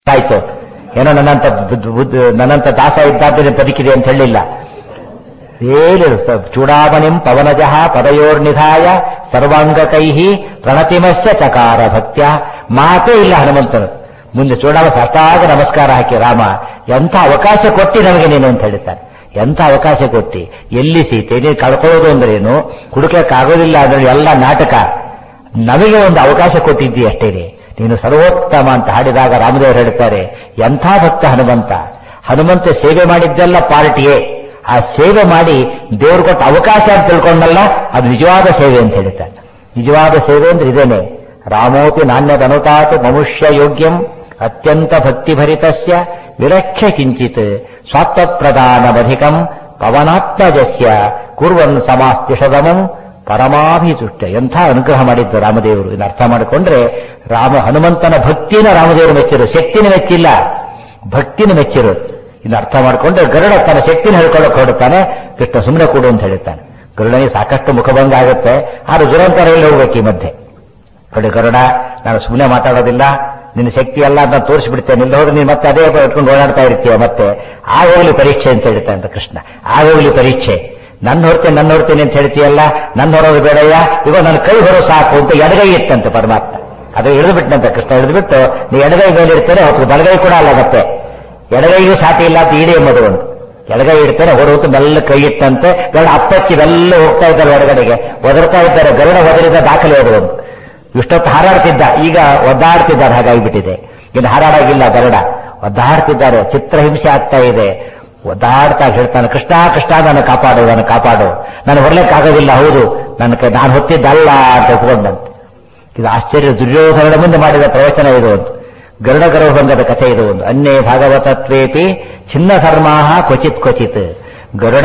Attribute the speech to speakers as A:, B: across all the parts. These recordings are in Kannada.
A: ಆಯ್ತು ಏನೋ ನನ್ನಂತ ಬುದ್ಧ- ಬುದ್ಧ- ನನ್ನಂತ ದಾಸ ಇದ್ದಾದ್ರೆ ಬದುಕಿದೆ ಅಂತ ಹೇಳಿಲ್ಲ ಏನಿರು ಚೂಡಾಮಣಿಂ ಪವನಜಃ ಪದಯೋರ್ನಿಧಾಯ ಸರ್ವಾಂಗಕೈ ಪ್ರಣತಿಮಸ್ಯ ಚಕಾರ ಭಕ್ತ್ಯ ಮಾತೇ ಇಲ್ಲ ಹನುಮಂತನು ಮುಂದೆ ಚೂಡಾಮ ಸಾಷ್ಟಾಗ ನಮಸ್ಕಾರ ಹಾಕಿ ರಾಮ ಎಂಥ ಅವಕಾಶ ಕೊಟ್ಟಿ ನಮಗೆ ನೀನು ಅಂತ ಹೇಳ್ತಾನೆ ಎಂಥ ಅವಕಾಶ ಕೊಟ್ಟಿ ಎಲ್ಲಿ ಸೀತೆ ನೀನು ಕಳ್ಕೊಳ್ಳೋದು ಅಂದ್ರೇನು ಹುಡುಕಕ್ಕಾಗೋದಿಲ್ಲ ಅಂದ್ರೆ ಎಲ್ಲ ನಾಟಕ ನಮಗೆ ಒಂದು ಅವಕಾಶ ಕೊಟ್ಟಿದ್ದಿ ಅಷ್ಟೇನೆ ನೀನು ಸರ್ವೋತ್ತಮ ಅಂತ ಹಾಡಿದಾಗ ರಾಮದೇವರು ಹೇಳ್ತಾರೆ ಎಂಥ ಭಕ್ತ ಹನುಮಂತ ಹನುಮಂತ ಸೇವೆ ಮಾಡಿದ್ದೆಲ್ಲ ಪಾರ್ಟಿಯೇ ಆ ಸೇವೆ ಮಾಡಿ ದೇವರು ಕೊಟ್ಟ ಅವಕಾಶ ಅಂತ ತಿಳ್ಕೊಂಡಲ್ಲ ಅದು ನಿಜವಾದ ಸೇವೆ ಅಂತ ಹೇಳ್ತಾನೆ ನಿಜವಾದ ಸೇವೆ ಅಂದ್ರೆ ಇದೇನೆ ರಾಮೋಪಿ ನಾಣ್ಯದನುತಾತ್ ಮನುಷ್ಯ ಯೋಗ್ಯಂ ಅತ್ಯಂತ ಭಕ್ತಿಭರಿತಸ್ಯ ವಿರಕ್ಷ ಕಿಂಚಿತ್ ಸ್ವಾತ್ಮಪ್ರದಾನಮಧಿಕಂ ಪವನಾತ್ಮಜಸ್ಯ ಕುರ್ವನ್ ಸಮಾಸ್ತಿಷದಮಂ ಪರಮಾಭಿತುಷ್ಟ ಎಂಥ ಅನುಗ್ರಹ ಮಾಡಿದ್ದು ರಾಮದೇವರು ಇದನ್ನು ಅರ್ಥ ಮಾಡಿಕೊಂಡ್ರೆ ರಾಮ ಹನುಮಂತನ ಭಕ್ತಿನ ರಾಮದೇವರು ಮೆಚ್ಚಿರು ಶಕ್ತಿನ ಮೆಚ್ಚಿಲ್ಲ ಭಕ್ತಿನ ಮೆಚ್ಚಿರು ಇನ್ನು ಅರ್ಥ ಮಾಡಿಕೊಂಡ್ರೆ ಗರುಡ ತನ್ನ ಶಕ್ತಿನ ಹೇಳ್ಕೊಳ್ಳೋಕೆ ಹೊರಡ್ತಾನೆ ಕೃಷ್ಣ ಸುಮ್ಮನೆ ಕೊಡು ಅಂತ ಹೇಳ್ತಾನೆ ಗರುಡನಿಗೆ ಸಾಕಷ್ಟು ಮುಖಭಂಗ ಆಗುತ್ತೆ ಆದ್ರೆ ದುರಂತರ ಎಲ್ಲಿ ಹೋಗ್ಬೇಕು ಈ ಮಧ್ಯೆ ನೋಡಿ ಗರುಡ ನಾನು ಸುಮ್ಮನೆ ಮಾತಾಡೋದಿಲ್ಲ ನಿನ್ನ ಶಕ್ತಿ ಎಲ್ಲ ನಾನು ತೋರಿಸ್ಬಿಡ್ತೇನೆ ಇಲ್ಲಿ ಹೋದ್ರೆ ನೀನು ಮತ್ತೆ ಅದೇ ಇಟ್ಕೊಂಡು ಓಡಾಡ್ತಾ ಇರ್ತೀಯ ಮತ್ತೆ ಆಗೋಗ್ಲಿ ಪರೀಕ್ಷೆ ಅಂತ ಹೇಳ್ತಾನೆ ಅಂತ ಕೃಷ್ಣ ಆಗೋಗ್ಲಿ ಪರೀಕ್ಷೆ ನನ್ನ ಹೊರ್ತೇನೆ ನನ್ನ ಹೊರ್ತೇನೆ ಅಂತ ಹೇಳ್ತೀಯಲ್ಲ ನನ್ನ ಹೊರೋದು ಬೇಡಯ್ಯ ಇವಾಗ ನನ್ನ ಕೈ ಹೊರೋ ಸಾಕು ಅಂತ ಎಡಗೈ ಇತ್ತಂತೆ ಪರಮಾತ್ಮ ಅದು ಹಿಡಿದು ಬಿಟ್ಟಂತೆ ಕೃಷ್ಣ ಹಿಡಿದು ಬಿಟ್ಟು ನೀ ಎಡಗೈ ಮೇಲೆ ಇರ್ತೇನೆ ಹೊತ್ತು ಬಲಗೈ ಕೂಡ ಅಲ್ಲ ಮತ್ತೆ ಎಡಗೈಗೂ ಸಾಟಿ ಇಲ್ಲ ಅಂತ ಈಡೇ ಎಂಬುದು ಒಂದು ಎಡಗೈ ಇಡ್ತೇನೆ ಹೊರತು ಮೆಲ್ಲ ಕೈ ಇಟ್ಟಂತೆ ಗರುಡ ಅಪ್ಪಚ್ಚಿ ಬೆಲ್ಲ ಹೋಗ್ತಾ ಇದ್ದಾರೆ ಹೊರಗಡೆಗೆ ಒದರ್ತಾ ಇದ್ದಾರೆ ಗರುಡ ಒದರಿದ ದಾಖಲೆ ಅದು ಒಂದು ಇಷ್ಟೊತ್ತು ಹಾರಾಡ್ತಿದ್ದ ಈಗ ಒದ್ದಾಡ್ತಿದ್ದಾರೆ ಹಾಗಾಗಿಬಿಟ್ಟಿದೆ ಇನ್ನು ಹಾರಾಡಾಗಿಲ್ಲ ಗರುಡ ಒದ್ದಾಡ್ತಿದ್ದಾರೆ ಚಿತ್ರಹಿಂಸೆ ಆಗ್ತಾ ಇದೆ ಒದ್ದಾಡ್ತಾ ಹೇಳ್ತಾನೆ ಕೃಷ್ಣ ಕೃಷ್ಣ ನನ್ನ ಕಾಪಾಡು ನನ್ನ ಕಾಪಾಡು ನಾನು ಹೊರಲಿಕ್ಕಾಗೋದಿಲ್ಲ ಹೌದು ನನ್ನ ಕೈ ನಾನು ಹೊತ್ತಿದ್ದಲ್ಲ ಅಂತ ಒಪ್ಕೊಂಡಂತೆ ಇದು ಆಶ್ಚರ್ಯ ದುರ್ಯೋಧನದ ಮುಂದೆ ಮಾಡಿದ ಪ್ರವಚನ ಇದು ಒಂದು ಗರುಡ ಗರ್ವಭಂಗದ ಕಥೆ ಇದು ಒಂದು ಅನ್ಯೇ ಭಾಗವತತ್ವೇತಿ ಚಿನ್ನ ಧರ್ಮಾಹ ಕ್ವಚಿತ್ ಕ್ವಚಿತ್ ಗರುಡ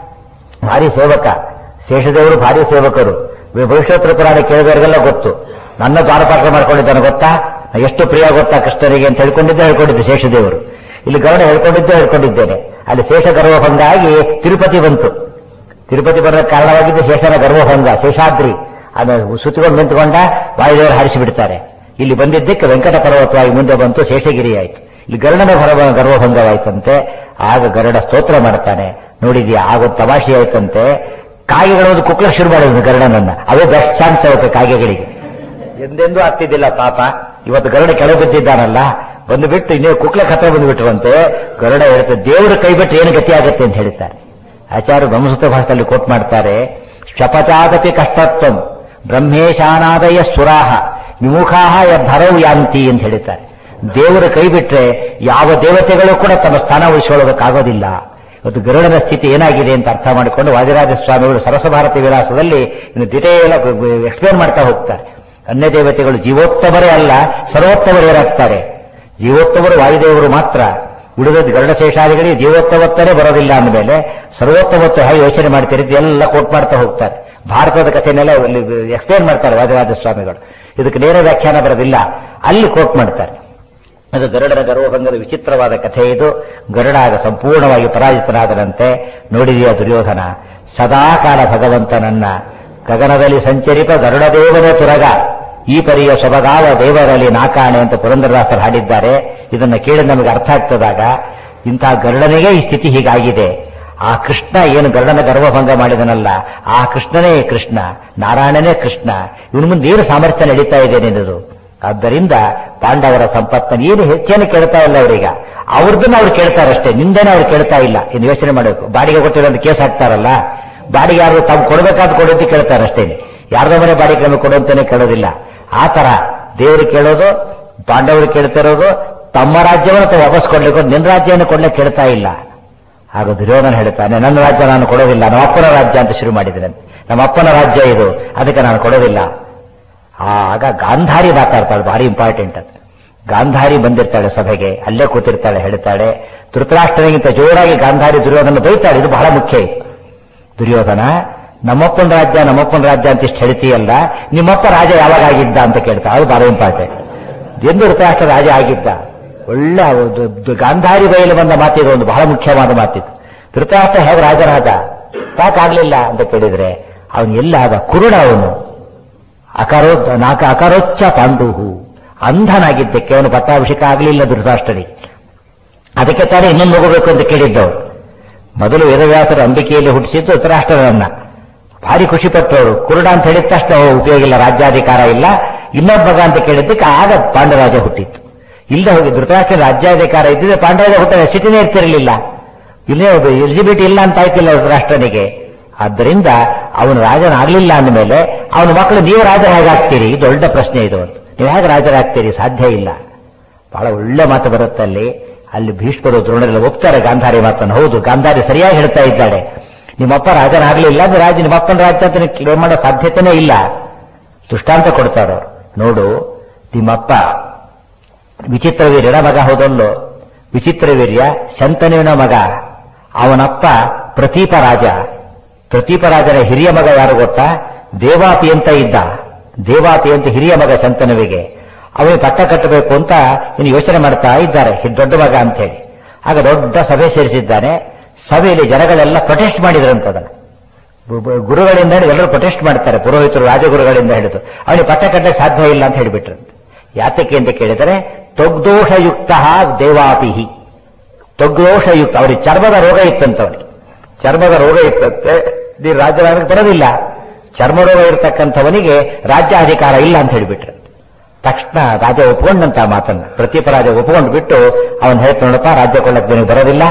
A: ಭಾರಿ ಸೇವಕ ಶೇಷದೇವರು ಭಾರಿ ಸೇವಕರು ಭವಿಷ್ಯೋತ್ತರ ಪುರಾಣ ಕೇಳಿದವರಿಗೆಲ್ಲ ಗೊತ್ತು ನನ್ನ ದ್ವಾರಪಾತ್ರ ಮಾಡ್ಕೊಂಡಿದ್ದಾನೆ ಗೊತ್ತಾ ನಾ ಎಷ್ಟು ಪ್ರಿಯ ಗೊತ್ತಾ ಕೃಷ್ಣರಿಗೆ ಅಂತ ಹೇಳ್ಕೊಂಡಿದ್ದೆ ಹೇಳ್ಕೊಂಡಿದ್ದೆ ಶೇಷದೇವರು ಇಲ್ಲಿ ಗರುಡ ಹೇಳ್ಕೊಂಡಿದ್ದೆ ಹೇಳ್ಕೊಂಡಿದ್ದೇನೆ ಅಲ್ಲಿ ಶೇಷ ಗರ್ವಭಂಗ ಆಗಿ ತಿರುಪತಿ ಬಂತು ತಿರುಪತಿ ಬರೋಕ್ಕೆ ಕಾರಣವಾಗಿದ್ದು ಶೇಷನ ಗರ್ವಭಂಗ ಶೇಷಾದ್ರಿ ಅದನ್ನು ಸುತ್ತಿಕೊಂಡು ನಿಂತುಕೊಂಡ ವಾಯುದೇವರು ಹಾರಿಸಿ ಬಿಡ್ತಾರೆ ಇಲ್ಲಿ ಬಂದಿದ್ದಕ್ಕೆ ವೆಂಕಟ ಪರ್ವತವಾಗಿ ಮುಂದೆ ಬಂತು ಶೇಷಗಿರಿ ಆಯ್ತು ಇಲ್ಲಿ ಗರುಡನ ಭರ ಗರ್ವಭಂಗವಾಯ್ತಂತೆ ಆಗ ಗರುಡ ಸ್ತೋತ್ರ ಮಾಡ್ತಾನೆ ನೋಡಿದ್ಯಾ ಆಗ ತಮಾಷೆ ಆಯ್ತಂತೆ ಕಾಗೆಗಳು ಕುಕ್ಲ ಶುರು ಮಾಡಿದ್ರು ಗರುಡನನ್ನ ಅವೇ ಬೆಸ್ಟ್ ಚಾನ್ಸ್ ಆಗುತ್ತೆ ಕಾಗೆಗಳಿಗೆ ಎಂದೆಂದೂ ಆಗ್ತಿದ್ದಿಲ್ಲ ಪಾಪ ಇವತ್ತು ಗರುಡ ಕೆಳಗೆ ಬಿದ್ದಿದ್ದಾನಲ್ಲ ಬಂದು ಬಿಟ್ಟು ಇನ್ನೇ ಕುಕ್ಲ ಹತ್ರ ಬಂದು ಬಿಟ್ಟರಂತೆ ಗರುಡ ಹೇಳ್ತಾರೆ ದೇವರ ಕೈ ಬಿಟ್ಟು ಏನು ಗತಿ ಆಗುತ್ತೆ ಅಂತ ಹೇಳ್ತಾರೆ ಆಚಾರ್ಯ ಬ್ರಹ್ಮಸೂತ್ರ ಭಾಷೆಯಲ್ಲಿ ಕೋಟ್ ಮಾಡ್ತಾರೆ ಶಪಚಾಗತಿ ಕಷ್ಟತ್ವಂ ಬ್ರಹ್ಮೇಶಾನಾದಯ ಸುರಾಹ ವಿಮುಖಾಹ ಯದ್ಧರವು ಯಾಂತಿ ಅಂತ ಹೇಳ್ತಾರೆ ದೇವರ ಕೈ ಬಿಟ್ರೆ ಯಾವ ದೇವತೆಗಳು ಕೂಡ ತಮ್ಮ ಸ್ಥಾನ ಉಳಿಸಿಕೊಳ್ಳೋದಕ್ಕಾಗೋದಿಲ್ಲ ಇವತ್ತು ಗರುಡನ ಸ್ಥಿತಿ ಏನಾಗಿದೆ ಅಂತ ಅರ್ಥ ಮಾಡಿಕೊಂಡು ವಾದಿರಾಜ ಸ್ವಾಮಿಗಳು ಸರಸಭಾರತಿ ವಿಲಾಸದಲ್ಲಿ ಇನ್ನು ಡಿಟೇಲ್ ಎಕ್ಸ್ಪ್ಲೇನ್ ಮಾಡ್ತಾ ಹೋಗ್ತಾರೆ ಅನ್ಯ ದೇವತೆಗಳು ಜೀವೋತ್ತಮರೇ ಅಲ್ಲ ಸರ್ವೋತ್ತಮರೇ ಏನಾಗ್ತಾರೆ ಜೀವೋತ್ತಮರು ವಾಯುದೇವರು ಮಾತ್ರ ಉಳಿದ ಗರುಡಶೇಷಾದಿಗಳಿಗೆ ಜೀವೋತ್ತಮತ್ತರೇ ಬರೋದಿಲ್ಲ ಅಂದಮೇಲೆ ಸರ್ವೋತ್ತಮತ್ವ ಹೇಗೆ ಯೋಚನೆ ಮಾಡ್ತಿರಿದ್ದು ಎಲ್ಲ ಕೋಟ್ ಮಾಡ್ತಾ ಹೋಗ್ತಾರೆ ಭಾರತದ ಕಥೆನೆಲ್ಲ ಎಕ್ಸ್ಪ್ಲೇನ್ ಮಾಡ್ತಾರೆ ವಾದಿರಾಜ ಸ್ವಾಮಿಗಳು ಇದಕ್ಕೆ ನೇರ ವ್ಯಾಖ್ಯಾನ ಬರೋದಿಲ್ಲ ಅಲ್ಲಿ ಕೋಟ್ ಮಾಡ್ತಾರೆ ಅದು ಗರುಡನ ಗರ್ವಭಂಗದ ವಿಚಿತ್ರವಾದ ಕಥೆ ಇದು ಗರುಡ ಆಗ ಸಂಪೂರ್ಣವಾಗಿ ಪರಾಜಿತನಾದನಂತೆ ನೋಡಿದೆಯ ದುರ್ಯೋಧನ ಸದಾಕಾಲ ಭಗವಂತನನ್ನ ಗಗನದಲ್ಲಿ ಸಂಚರಿಪ ಗರುಡದೇವನ ತುರಗ ಈ ಪರಿಯ ಸೊಬಗಾವ ದೇವರಲ್ಲಿ ನಾಕಾಣೆ ಅಂತ ಪುರಂದರದಾಸರು ಹಾಡಿದ್ದಾರೆ ಇದನ್ನ ಕೇಳಿ ನಮಗೆ ಅರ್ಥ ಆಗ್ತದಾಗ ಇಂತಹ ಗರುಡನಿಗೆ ಈ ಸ್ಥಿತಿ ಹೀಗಾಗಿದೆ ಆ ಕೃಷ್ಣ ಏನು ಗರುಡನ ಗರ್ವಭಂಗ ಮಾಡಿದನಲ್ಲ ಆ ಕೃಷ್ಣನೇ ಕೃಷ್ಣ ನಾರಾಯಣನೇ ಕೃಷ್ಣ ಇವನು ಮುಂದೆ ಏನು ಸಾಮರ್ಥ್ಯ ನಡೀತಾ ಇದೆ ನಿನ್ನದು ಆದ್ದರಿಂದ ಪಾಂಡವರ ಸಂಪತ್ತನ್ನು ಏನು ಹೆಚ್ಚೇನು ಕೇಳ್ತಾ ಇಲ್ಲ ಅವರೀಗ ಅವ್ರದ್ದನ್ನ ಅವ್ರು ಕೇಳ್ತಾರಷ್ಟೇ ನಿಂದೇನೆ ಅವ್ರು ಕೇಳ್ತಾ ಇಲ್ಲ ಇನ್ನು ಯೋಚನೆ ಮಾಡಬೇಕು ಬಾಡಿಗೆ ಕೊಟ್ಟಿರೋ ಕೇಸ್ ಹಾಕ್ತಾರಲ್ಲ ಬಾಡಿಗೆ ಯಾರು ತಾವು ಕೊಡಬೇಕಾದ ಕೊಡೋದು ಕೇಳ್ತಾರಷ್ಟೇ ಯಾರ್ದೋ ಮನೆ ಬಾಡಿಗೆ ನಮಗೆ ಕೊಡುವಂತಾನೆ ಕೇಳೋದಿಲ್ಲ ಆ ತರ ದೇವರು ಕೇಳೋದು ಪಾಂಡವರು ಕೇಳ್ತಿರೋದು ತಮ್ಮ ರಾಜ್ಯವನ್ನು ತಾವು ವಾಪಸ್ ಕೊಡ್ಲಿಕ್ಕೆ ನಿನ್ನ ರಾಜ್ಯವನ್ನು ಕೊಡ್ಲಿಕ್ಕೆ ಕೇಳ್ತಾ ಇಲ್ಲ ಆಗ ದುರ್ಯೋಧನ ಹೇಳ್ತಾನೆ ನನ್ನ ರಾಜ್ಯ ನಾನು ಕೊಡೋದಿಲ್ಲ ನಮ್ಮ ಅಪ್ಪನ ರಾಜ್ಯ ಅಂತ ಶುರು ಮಾಡಿದ್ದೇನೆ ನಮ್ಮ ಅಪ್ಪನ ರಾಜ್ಯ ಇದು ಅದಕ್ಕೆ ನಾನು ಕೊಡೋದಿಲ್ಲ ಆಗ ಗಾಂಧಾರಿ ಮಾತಾಡ್ತಾಳೆ ಭಾರಿ ಇಂಪಾರ್ಟೆಂಟ್ ಅದು ಗಾಂಧಾರಿ ಬಂದಿರ್ತಾಳೆ ಸಭೆಗೆ ಅಲ್ಲೇ ಕೂತಿರ್ತಾಳೆ ಹೇಳ್ತಾಳೆ ಧೃತರಾಷ್ಟ್ರನಿಗಿಂತ ಜೋರಾಗಿ ಗಾಂಧಾರಿ ದುರ್ಯೋಧನ ಬೈತಾಳೆ ಇದು ಬಹಳ ಮುಖ್ಯ ಇದು ದುರ್ಯೋಧನ ನಮ್ಮಪ್ಪನ ರಾಜ್ಯ ನಮ್ಮಪ್ಪನ ರಾಜ್ಯ ಅಂತ ಇಷ್ಟು ಹೇಳ್ತೀಯಲ್ಲ ನಿಮ್ಮಪ್ಪ ರಾಜ ಯಾವಾಗ ಆಗಿದ್ದ ಅಂತ ಕೇಳ್ತಾ ಅದು ಬಹಳ ಇಂಪಾರ್ಟೆಂಟ್ ಎಂದು ಧೃತರಾಷ್ಟ್ರ ರಾಜ ಆಗಿದ್ದ ಒಳ್ಳೆ ಅದು ದು- ಗಾಂಧಾರಿ ಬಯಲು ಬಂದ ಮಾತಿದು ಒಂದು ಬಹಳ ಮುಖ್ಯವಾದ ಮಾತಿತ್ತು ಧೃತರಾಷ್ಟ್ರ ಹೇಗೆ ರಾಜರಾಜ ಸಾಕಾಗ್ಲಿಲ್ಲ ಅಂತ ಕೇಳಿದ್ರೆ ಅವನು ಎಲ್ಲ ಆದ ಕುರುಡ ಅವನು ಅಕಾರೋ ನಾಕ ಅಕಾರೋಚ್ಚ ಪಾಂಡುಹು ಅಂಧನಾಗಿದ್ದಕ್ಕೆ ಅವನು ಪಟ್ಟಾಭಿಷೇಕ ಆಗಲಿಲ್ಲ ಧೃತರಾಷ್ಟ್ರನಿಗೆ ಅದಕ್ಕೆ ತಾನೇ ಇನ್ನೊಂದು ಹೋಗಬೇಕು ಅಂತ ಕೇಳಿದ್ದವರು ಮೊದಲು ವೇದವ್ಯಾಸರು ಅಂಬಿಕೆಯಲ್ಲಿ ಹುಟ್ಟಿಸಿದ್ದು ಧೃತರಾಷ್ಟ್ರನನ್ನ ಭಾರಿ ಖುಷಿ ಪಟ್ಟವರು ಕುರುಡ ಅಂತ ಹೇಳಿದ ತಕ್ಷಣ ಓ, ಉಪಯೋಗ ಇಲ್ಲ ರಾಜ್ಯಾಧಿಕಾರ ಇಲ್ಲ ಇನ್ನೊಬ್ಬ ಮಗ ಅಂತ ಕೇಳಿದ್ದಕ್ಕೆ ಆಗ ಪಾಂಡರಾಜ ಹುಟ್ಟಿತ್ತು ಇಲ್ಲ ಹೋಗಿ ಧೃತರಾಷ್ಟ್ರ ರಾಜ್ಯಾಧಿಕಾರ ಇದ್ದಿದ್ರೆ ಪಾಂಡರಾಜ ಹುಟ್ಟ ಸಿಟಿನೇ ಇರ್ತಿರಲಿಲ್ಲ ಇಲ್ಲೇ ಒಬ್ಬ ಎಲಿಜಿಬಿಲಿಟಿ ಇಲ್ಲ ಅಂತ ಆಯ್ತಿಲ್ಲ ಧೃತರಾಷ್ಟ್ರನಿಗೆ ಆದ್ದರಿಂದ ಅವನು ರಾಜನಾಗಲಿಲ್ಲ ಅಂದಮೇಲೆ ಅವನ ಮಕ್ಕಳು ನೀವು ರಾಜ ಹೇಗಾಗ್ತೀರಿ ಇದು ದೊಡ್ಡ ಪ್ರಶ್ನೆ ಇದು ಅಂತ ನೀವು ಹೇಗೆ ರಾಜರಾಗ್ತೀರಿ ಸಾಧ್ಯ ಇಲ್ಲ ಬಹಳ ಒಳ್ಳೆ ಮಾತು ಬರುತ್ತೆ ಅಲ್ಲಿ ಅಲ್ಲಿ ಭೀಷ್ಮರು ದ್ರೋಣರೆಲ್ಲ ಒಪ್ತಾರೆ ಗಾಂಧಾರಿ ಮಾತನ್ನು ಹೌದು ಗಾಂಧಾರಿ ಸರಿಯಾಗಿ ಹೇಳ್ತಾ ಇದ್ದಾಳೆ ನಿಮ್ಮಪ್ಪ ರಾಜನಾಗಲಿಲ್ಲ ಅಂದ್ರೆ ರಾಜ ನಿಮ್ಮಪ್ಪನ ರಾಜ್ಯ ಅಂತ ಕ್ಲೇಮ್ ಮಾಡೋ ಸಾಧ್ಯತೆನೇ ಇಲ್ಲ ದೃಷ್ಟಾಂತ ಕೊಡ್ತಾರೆ ಅವ್ರು. ನೋಡು ನಿಮ್ಮಪ್ಪ ವಿಚಿತ್ರವೀರ್ಯನ ಮಗ ಹೌದಲ್ಲೋ ವಿಚಿತ್ರವೀರ್ಯ ಶಂತನುವಿನ ಮಗ ಅವನಪ್ಪ ಪ್ರತೀಪ ರಾಜ ಪ್ರತೀಪ ರಾಜನ ಹಿರಿಯ ಮಗ ಯಾರು ಗೊತ್ತಾ ದೇವಾಪಿ ಅಂತ ಇದ್ದ ದೇವಾಪಿ ಅಂತ ಹಿರಿಯ ಮಗ ಶಂತನುವಿಗೆ ಅವನಿಗೆ ಪಟ್ಟ ಕಟ್ಟಬೇಕು ಅಂತ ಇನ್ನು ಯೋಚನೆ ಮಾಡ್ತಾ ಇದ್ದಾರೆ ಇದು ದೊಡ್ಡ ಮಗ ಅಂತ ಹೇಳಿ ಆಗ ದೊಡ್ಡ ಸಭೆ ಸೇರಿಸಿದ್ದಾನೆ ಸಭೆಯಲ್ಲಿ ಜನಗಳೆಲ್ಲ ಪ್ರೊಟೆಸ್ಟ್ ಮಾಡಿದ್ರಂತದನ್ನ ಬ- ಬ- ಗುರುಗಳಿಂದ ಹಿಡಿದು ಎಲ್ಲರೂ ಪ್ರೊಟೆಸ್ಟ್ ಮಾಡ್ತಾರೆ ಪುರೋಹಿತರು ರಾಜಗುರುಗಳಿಂದ ಹಿಡಿದು ಅವನಿಗೆ ಪಟ್ಟ ಕಟ್ಟಕ್ಕೆ ಸಾಧ್ಯ ಇಲ್ಲ ಅಂತ ಹೇಳಿಬಿಟ್ರಂತೆ ಯಾತಕ್ಕೆ ಅಂತ ಕೇಳಿದರೆ ತೊಗ್ದೋಷಯುಕ್ತ ದೇವಾಪಿಹಿ ತೊಗ್ದೋಷಯುಕ್ತ ಅವರಿಗೆ ಚರ್ಮದ ರೋಗ ಇತ್ತಂತವನಿಗೆ ಚರ್ಮದ ರೋಗ ಇತ್ತಂತೆ ಈ ರಾಜರಾಜಕ್ಕೆ ಬರೋದಿಲ್ಲ ಚರ್ಮ ರೋಗ ಇರತಕ್ಕಂಥವನಿಗೆ ರಾಜ್ಯಾಧಿಕಾರ ಇಲ್ಲ ಅಂತ ಹೇಳಿಬಿಟ್ರೆ ತಕ್ಷಣ ರಾಜ ಒಪ್ಕೊಂಡಂತ ಮಾತನ್ನ ಪ್ರತೀಪ ರಾಜ ಒಪ್ಕೊಂಡು ಬಿಟ್ಟು ಅವನು ಹೇಳ್ತಾ ನೋಡಪ್ಪ ರಾಜ್ಯ ಕೊಳ್ಳಕ್ಕೆ ನಿನಗೆ ಬರೋದಿಲ್ಲ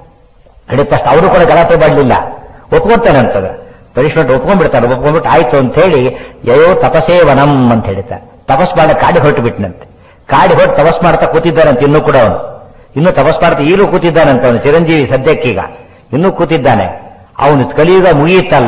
A: ಹೇಳಿದ ತಕ್ಷಣ ಅವರು ಕೂಡ ಗಲಾಟೆ ಮಾಡಲಿಲ್ಲ ಒಪ್ಕೊಂತಾನಂತದ ಪರಿಷ್ಠ ಒಪ್ಕೊಂಡ್ಬಿಡ್ತಾನೆ ಒಪ್ಕೊಂಡ್ಬಿಟ್ಟು ಆಯ್ತು ಅಂತ ಹೇಳಿ ಯಯೋ ತಪಸೇವನಂ ಅಂತ ಹೇಳ್ತಾನೆ ತಪಸ್ ಮಾಡ ಕಾಡಿ ಹೊರಟು ಬಿಟ್ನಂತೆ ಕಾಡಿ ಹೊರಟು ತಪಸ್ ಮಾಡ್ತಾ ಕೂತಿದ್ದಾನಂತೆ ಇನ್ನೂ ಕೂಡ ಅವನು ಇನ್ನೂ ತಪಸ್ ಮಾಡ್ತಾ ಈಗಲೂ ಕೂತಿದ್ದಾನಂತ ಅವನು ಚಿರಂಜೀವಿ ಸದ್ಯಕ್ಕೀಗ ಇನ್ನೂ ಕೂತಿದ್ದಾನೆ ಅವನು ಕಲಿಯುಗ ಮುಗಿಯಿತಲ್ಲ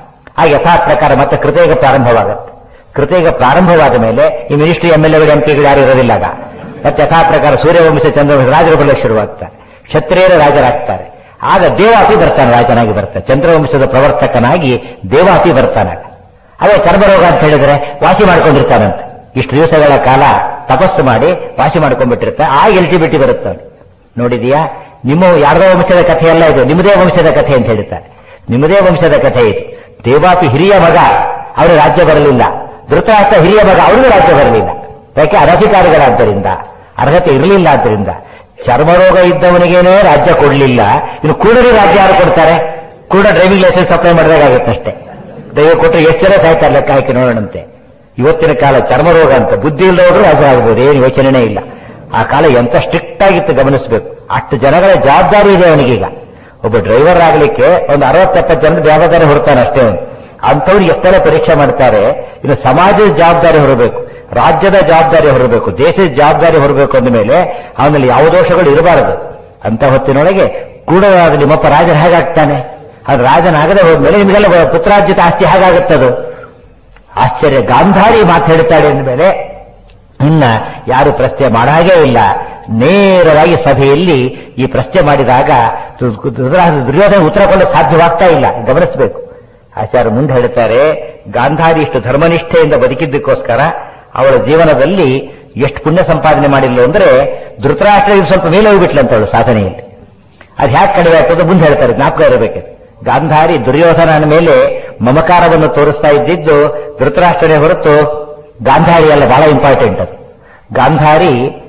A: ಆ ಯಥಾ ಪ್ರಕಾರ ಮತ್ತೆ ಕೃತಯುಗ ಪ್ರಾರಂಭವಾಗುತ್ತೆ ಕೃತಯುಗ ಪ್ರಾರಂಭವಾದ ಮೇಲೆ ಈ ಮಿನಿಸ್ಟ್ರಿ ಎಂ ಎಲ್ ಎಗಳು ಎಂ ಪಿಗಳು ಯಾರು ಇರೋದಿಲ್ಲ ಆಗ ಮತ್ತೆ ಯಥಾ ಪ್ರಕಾರ ಸೂರ್ಯವಂಶ ಚಂದ್ರವಂಶ ರಾಜರು ಬರಲಿಕ್ಕೆ ಶುರುವಾಗ್ತಾರೆ ಕ್ಷತ್ರಿಯರು ರಾಜರಾಗ್ತಾರೆ ಆಗ ದೇವಾಪಿ ಬರ್ತಾನೆ ರಾಜನಾಗಿ ಬರ್ತಾನೆ ಚಂದ್ರವಂಶದ ಪ್ರವರ್ತಕನಾಗಿ ದೇವಾಪಿ ಬರ್ತಾನೆ ಅದೇ ಚರ್ಮರೋಗ ಅಂತ ಹೇಳಿದ್ರೆ ವಾಸಿ ಮಾಡ್ಕೊಂಡಿರ್ತಾನಂತೆ ಇಷ್ಟು ದಿವಸಗಳ ಕಾಲ ತಪಸ್ಸು ಮಾಡಿ ವಾಸಿ ಮಾಡ್ಕೊಂಡ್ಬಿಟ್ಟಿರ್ತಾನೆ ಆ ಎಲಿಜಿಬಿಲಿಟಿ ಬರುತ್ತೆ ಅವ್ನಿಗೆ. ನೋಡಿದೀಯಾ ನಿಮ್ಮ ಯಾರದೋ ವಂಶದ ಕಥೆ ಅಲ್ಲ ಇದು ನಿಮ್ಮದೇ ವಂಶದ ಕಥೆ ಅಂತ ಹೇಳ್ತಾರೆ ನಿಮ್ಮದೇ ವಂಶದ ಕಥೆ ಇದು ದೇವಾಪಿ ಹಿರಿಯ ಮಗ ಅವರು ರಾಜ್ಯ ಬರಲಿಲ್ಲ ಧೃತರಾಷ್ಟ್ರ ಹಿರಿಯ ಮಗ ಅವರಿಗೂ ರಾಜ್ಯ ಬರಲಿಲ್ಲ ಯಾಕೆ ಅನಧಿಕಾರಿಗಳಾದ್ದರಿಂದ ಅರ್ಹತೆ ಇರಲಿಲ್ಲ ಆದ್ದರಿಂದ ಚರ್ಮರೋಗ ಇದ್ದವನಿಗೇನೇ ರಾಜ್ಯ ಕೊಡಲಿಲ್ಲ ಇನ್ನು ಕೂಡಲೇ ರಾಜ್ಯ ಯಾರು ಕೊಡ್ತಾರೆ ಕೂಡ ಡ್ರೈವಿಂಗ್ ಲೈಸೆನ್ಸ್ ಅಪ್ಲೈ ಮಾಡಿದಾಗತ್ತೆ ಅಷ್ಟೇ ದೈವ ಕೊಟ್ಟರೆ ಎಷ್ಟು ಜನ ಸಾಯ್ತಾರೆ ಲೆಕ್ಕ ಹಾಕಿ ನೋಡೋಣಂತೆ ಇವತ್ತಿನ ಕಾಲ ಚರ್ಮರೋಗ ಅಂತ ಬುದ್ಧಿ ಇಲ್ಲದವರು ರಾಜರಾಗಬಹುದು ಏನು ಯೋಚನೆನೇ ಇಲ್ಲ ಆ ಕಾಲ ಎಂತ ಸ್ಟ್ರಿಕ್ಟ್ ಆಗಿತ್ತು ಗಮನಿಸಬೇಕು ಅಷ್ಟು ಜನಗಳ ಜವಾಬ್ದಾರಿ ಇದೆ ಅವನಿಗೀಗ ಒಬ್ಬ ಡ್ರೈವರ್ ಆಗಲಿಕ್ಕೆ ಒಂದು ಅರವತ್ತೆಪ್ಪತ್ತು ಜನದ ಜವಾಬ್ದಾರಿ ಹೊರತಾನೆ ಅಷ್ಟೇ ಅವನು ಅಂಥವ್ರು ಎಷ್ಟೆಲ್ಲ ಪರೀಕ್ಷೆ ಮಾಡ್ತಾರೆ ಇನ್ನು ಸಮಾಜದ ಜವಾಬ್ದಾರಿ ಹೊರಬೇಕು ರಾಜ್ಯದ ಜವಾಬ್ದಾರಿ ಹೊರಬೇಕು ದೇಶದ ಜವಾಬ್ದಾರಿ ಹೊರಬೇಕು ಅಂದ ಮೇಲೆ ಅವನಲ್ಲಿ ಯಾವ ದೋಷಗಳು ಇರಬಾರದು ಅಂತ ಹೊತ್ತಿನೊಳಗೆ ಕೂಡ ನಿಮ್ಮಪ್ಪ ರಾಜನ ಹೇಗಾಗ್ತಾನೆ ಅದು ರಾಜನಾಗದೆ ಹೋದ್ಮೇಲೆ ನಿಮಗೆಲ್ಲ ಪುತ್ರಾರ್ಜಿತ ಆಸ್ತಿ ಹೇಗಾಗುತ್ತದು ಆಶ್ಚರ್ಯ ಗಾಂಧಾರಿ ಮಾತಾಡ್ತಾಳೆ ಅಂದಮೇಲೆ ಇನ್ನ ಯಾರು ಪ್ರಶ್ನೆ ಮಾಡಾಗೇ ಇಲ್ಲ ನೇರವಾಗಿ ಸಭೆಯಲ್ಲಿ ಈ ಪ್ರಶ್ನೆ ಮಾಡಿದಾಗ ದುರ್ಯೋಧನ ದುರ್ಯೋಧನ ಉತ್ತರ ಕೊಡಲು ಸಾಧ್ಯವಾಗ್ತಾ ಇಲ್ಲ ಗಮನಿಸಬೇಕು ಆಚಾರ್ಯ ಮುಂದೆ ಹೇಳ್ತಾರೆ ಗಾಂಧಾರಿ ಇಷ್ಟು ಧರ್ಮನಿಷ್ಠೆಯಿಂದ ಬದುಕಿದ್ದಕ್ಕೋಸ್ಕರ ಅವಳ ಜೀವನದಲ್ಲಿ ಎಷ್ಟು ಪುಣ್ಯ ಸಂಪಾದನೆ ಮಾಡಿಲ್ಲ ಅಂದ್ರೆ ಧೃತರಾಷ್ಟ್ರ ಇದು ಸ್ವಲ್ಪ ಮೇಲೆ ಹೋಗ್ಬಿಟ್ಲಂತ ಅವಳು ಸಾಧನೆಯಲ್ಲಿ ಅದು ಹ್ಯಾಕ್ ಕಡಿಮೆ ಆಗ್ತದೆ ಮುಂದೆ ಹೇಳ್ತಾರೆ ಜ್ಞಾಪಕ ಇರಬೇಕು ಗಾಂಧಾರಿ ದುರ್ಯೋಧನನ ಮೇಲೆ ಮಮಕಾರವನ್ನು ತೋರಿಸ್ತಾ ಇದ್ದಿದ್ದು ಧೃತರಾಷ್ಟ್ರನೇ ಹೊರತು ಗಾಂಧಾರಿ ಅಲ್ಲ ಬಹಳ ಇಂಪಾರ್ಟೆಂಟ್ ಅದು ಗಾಂಧಾರಿ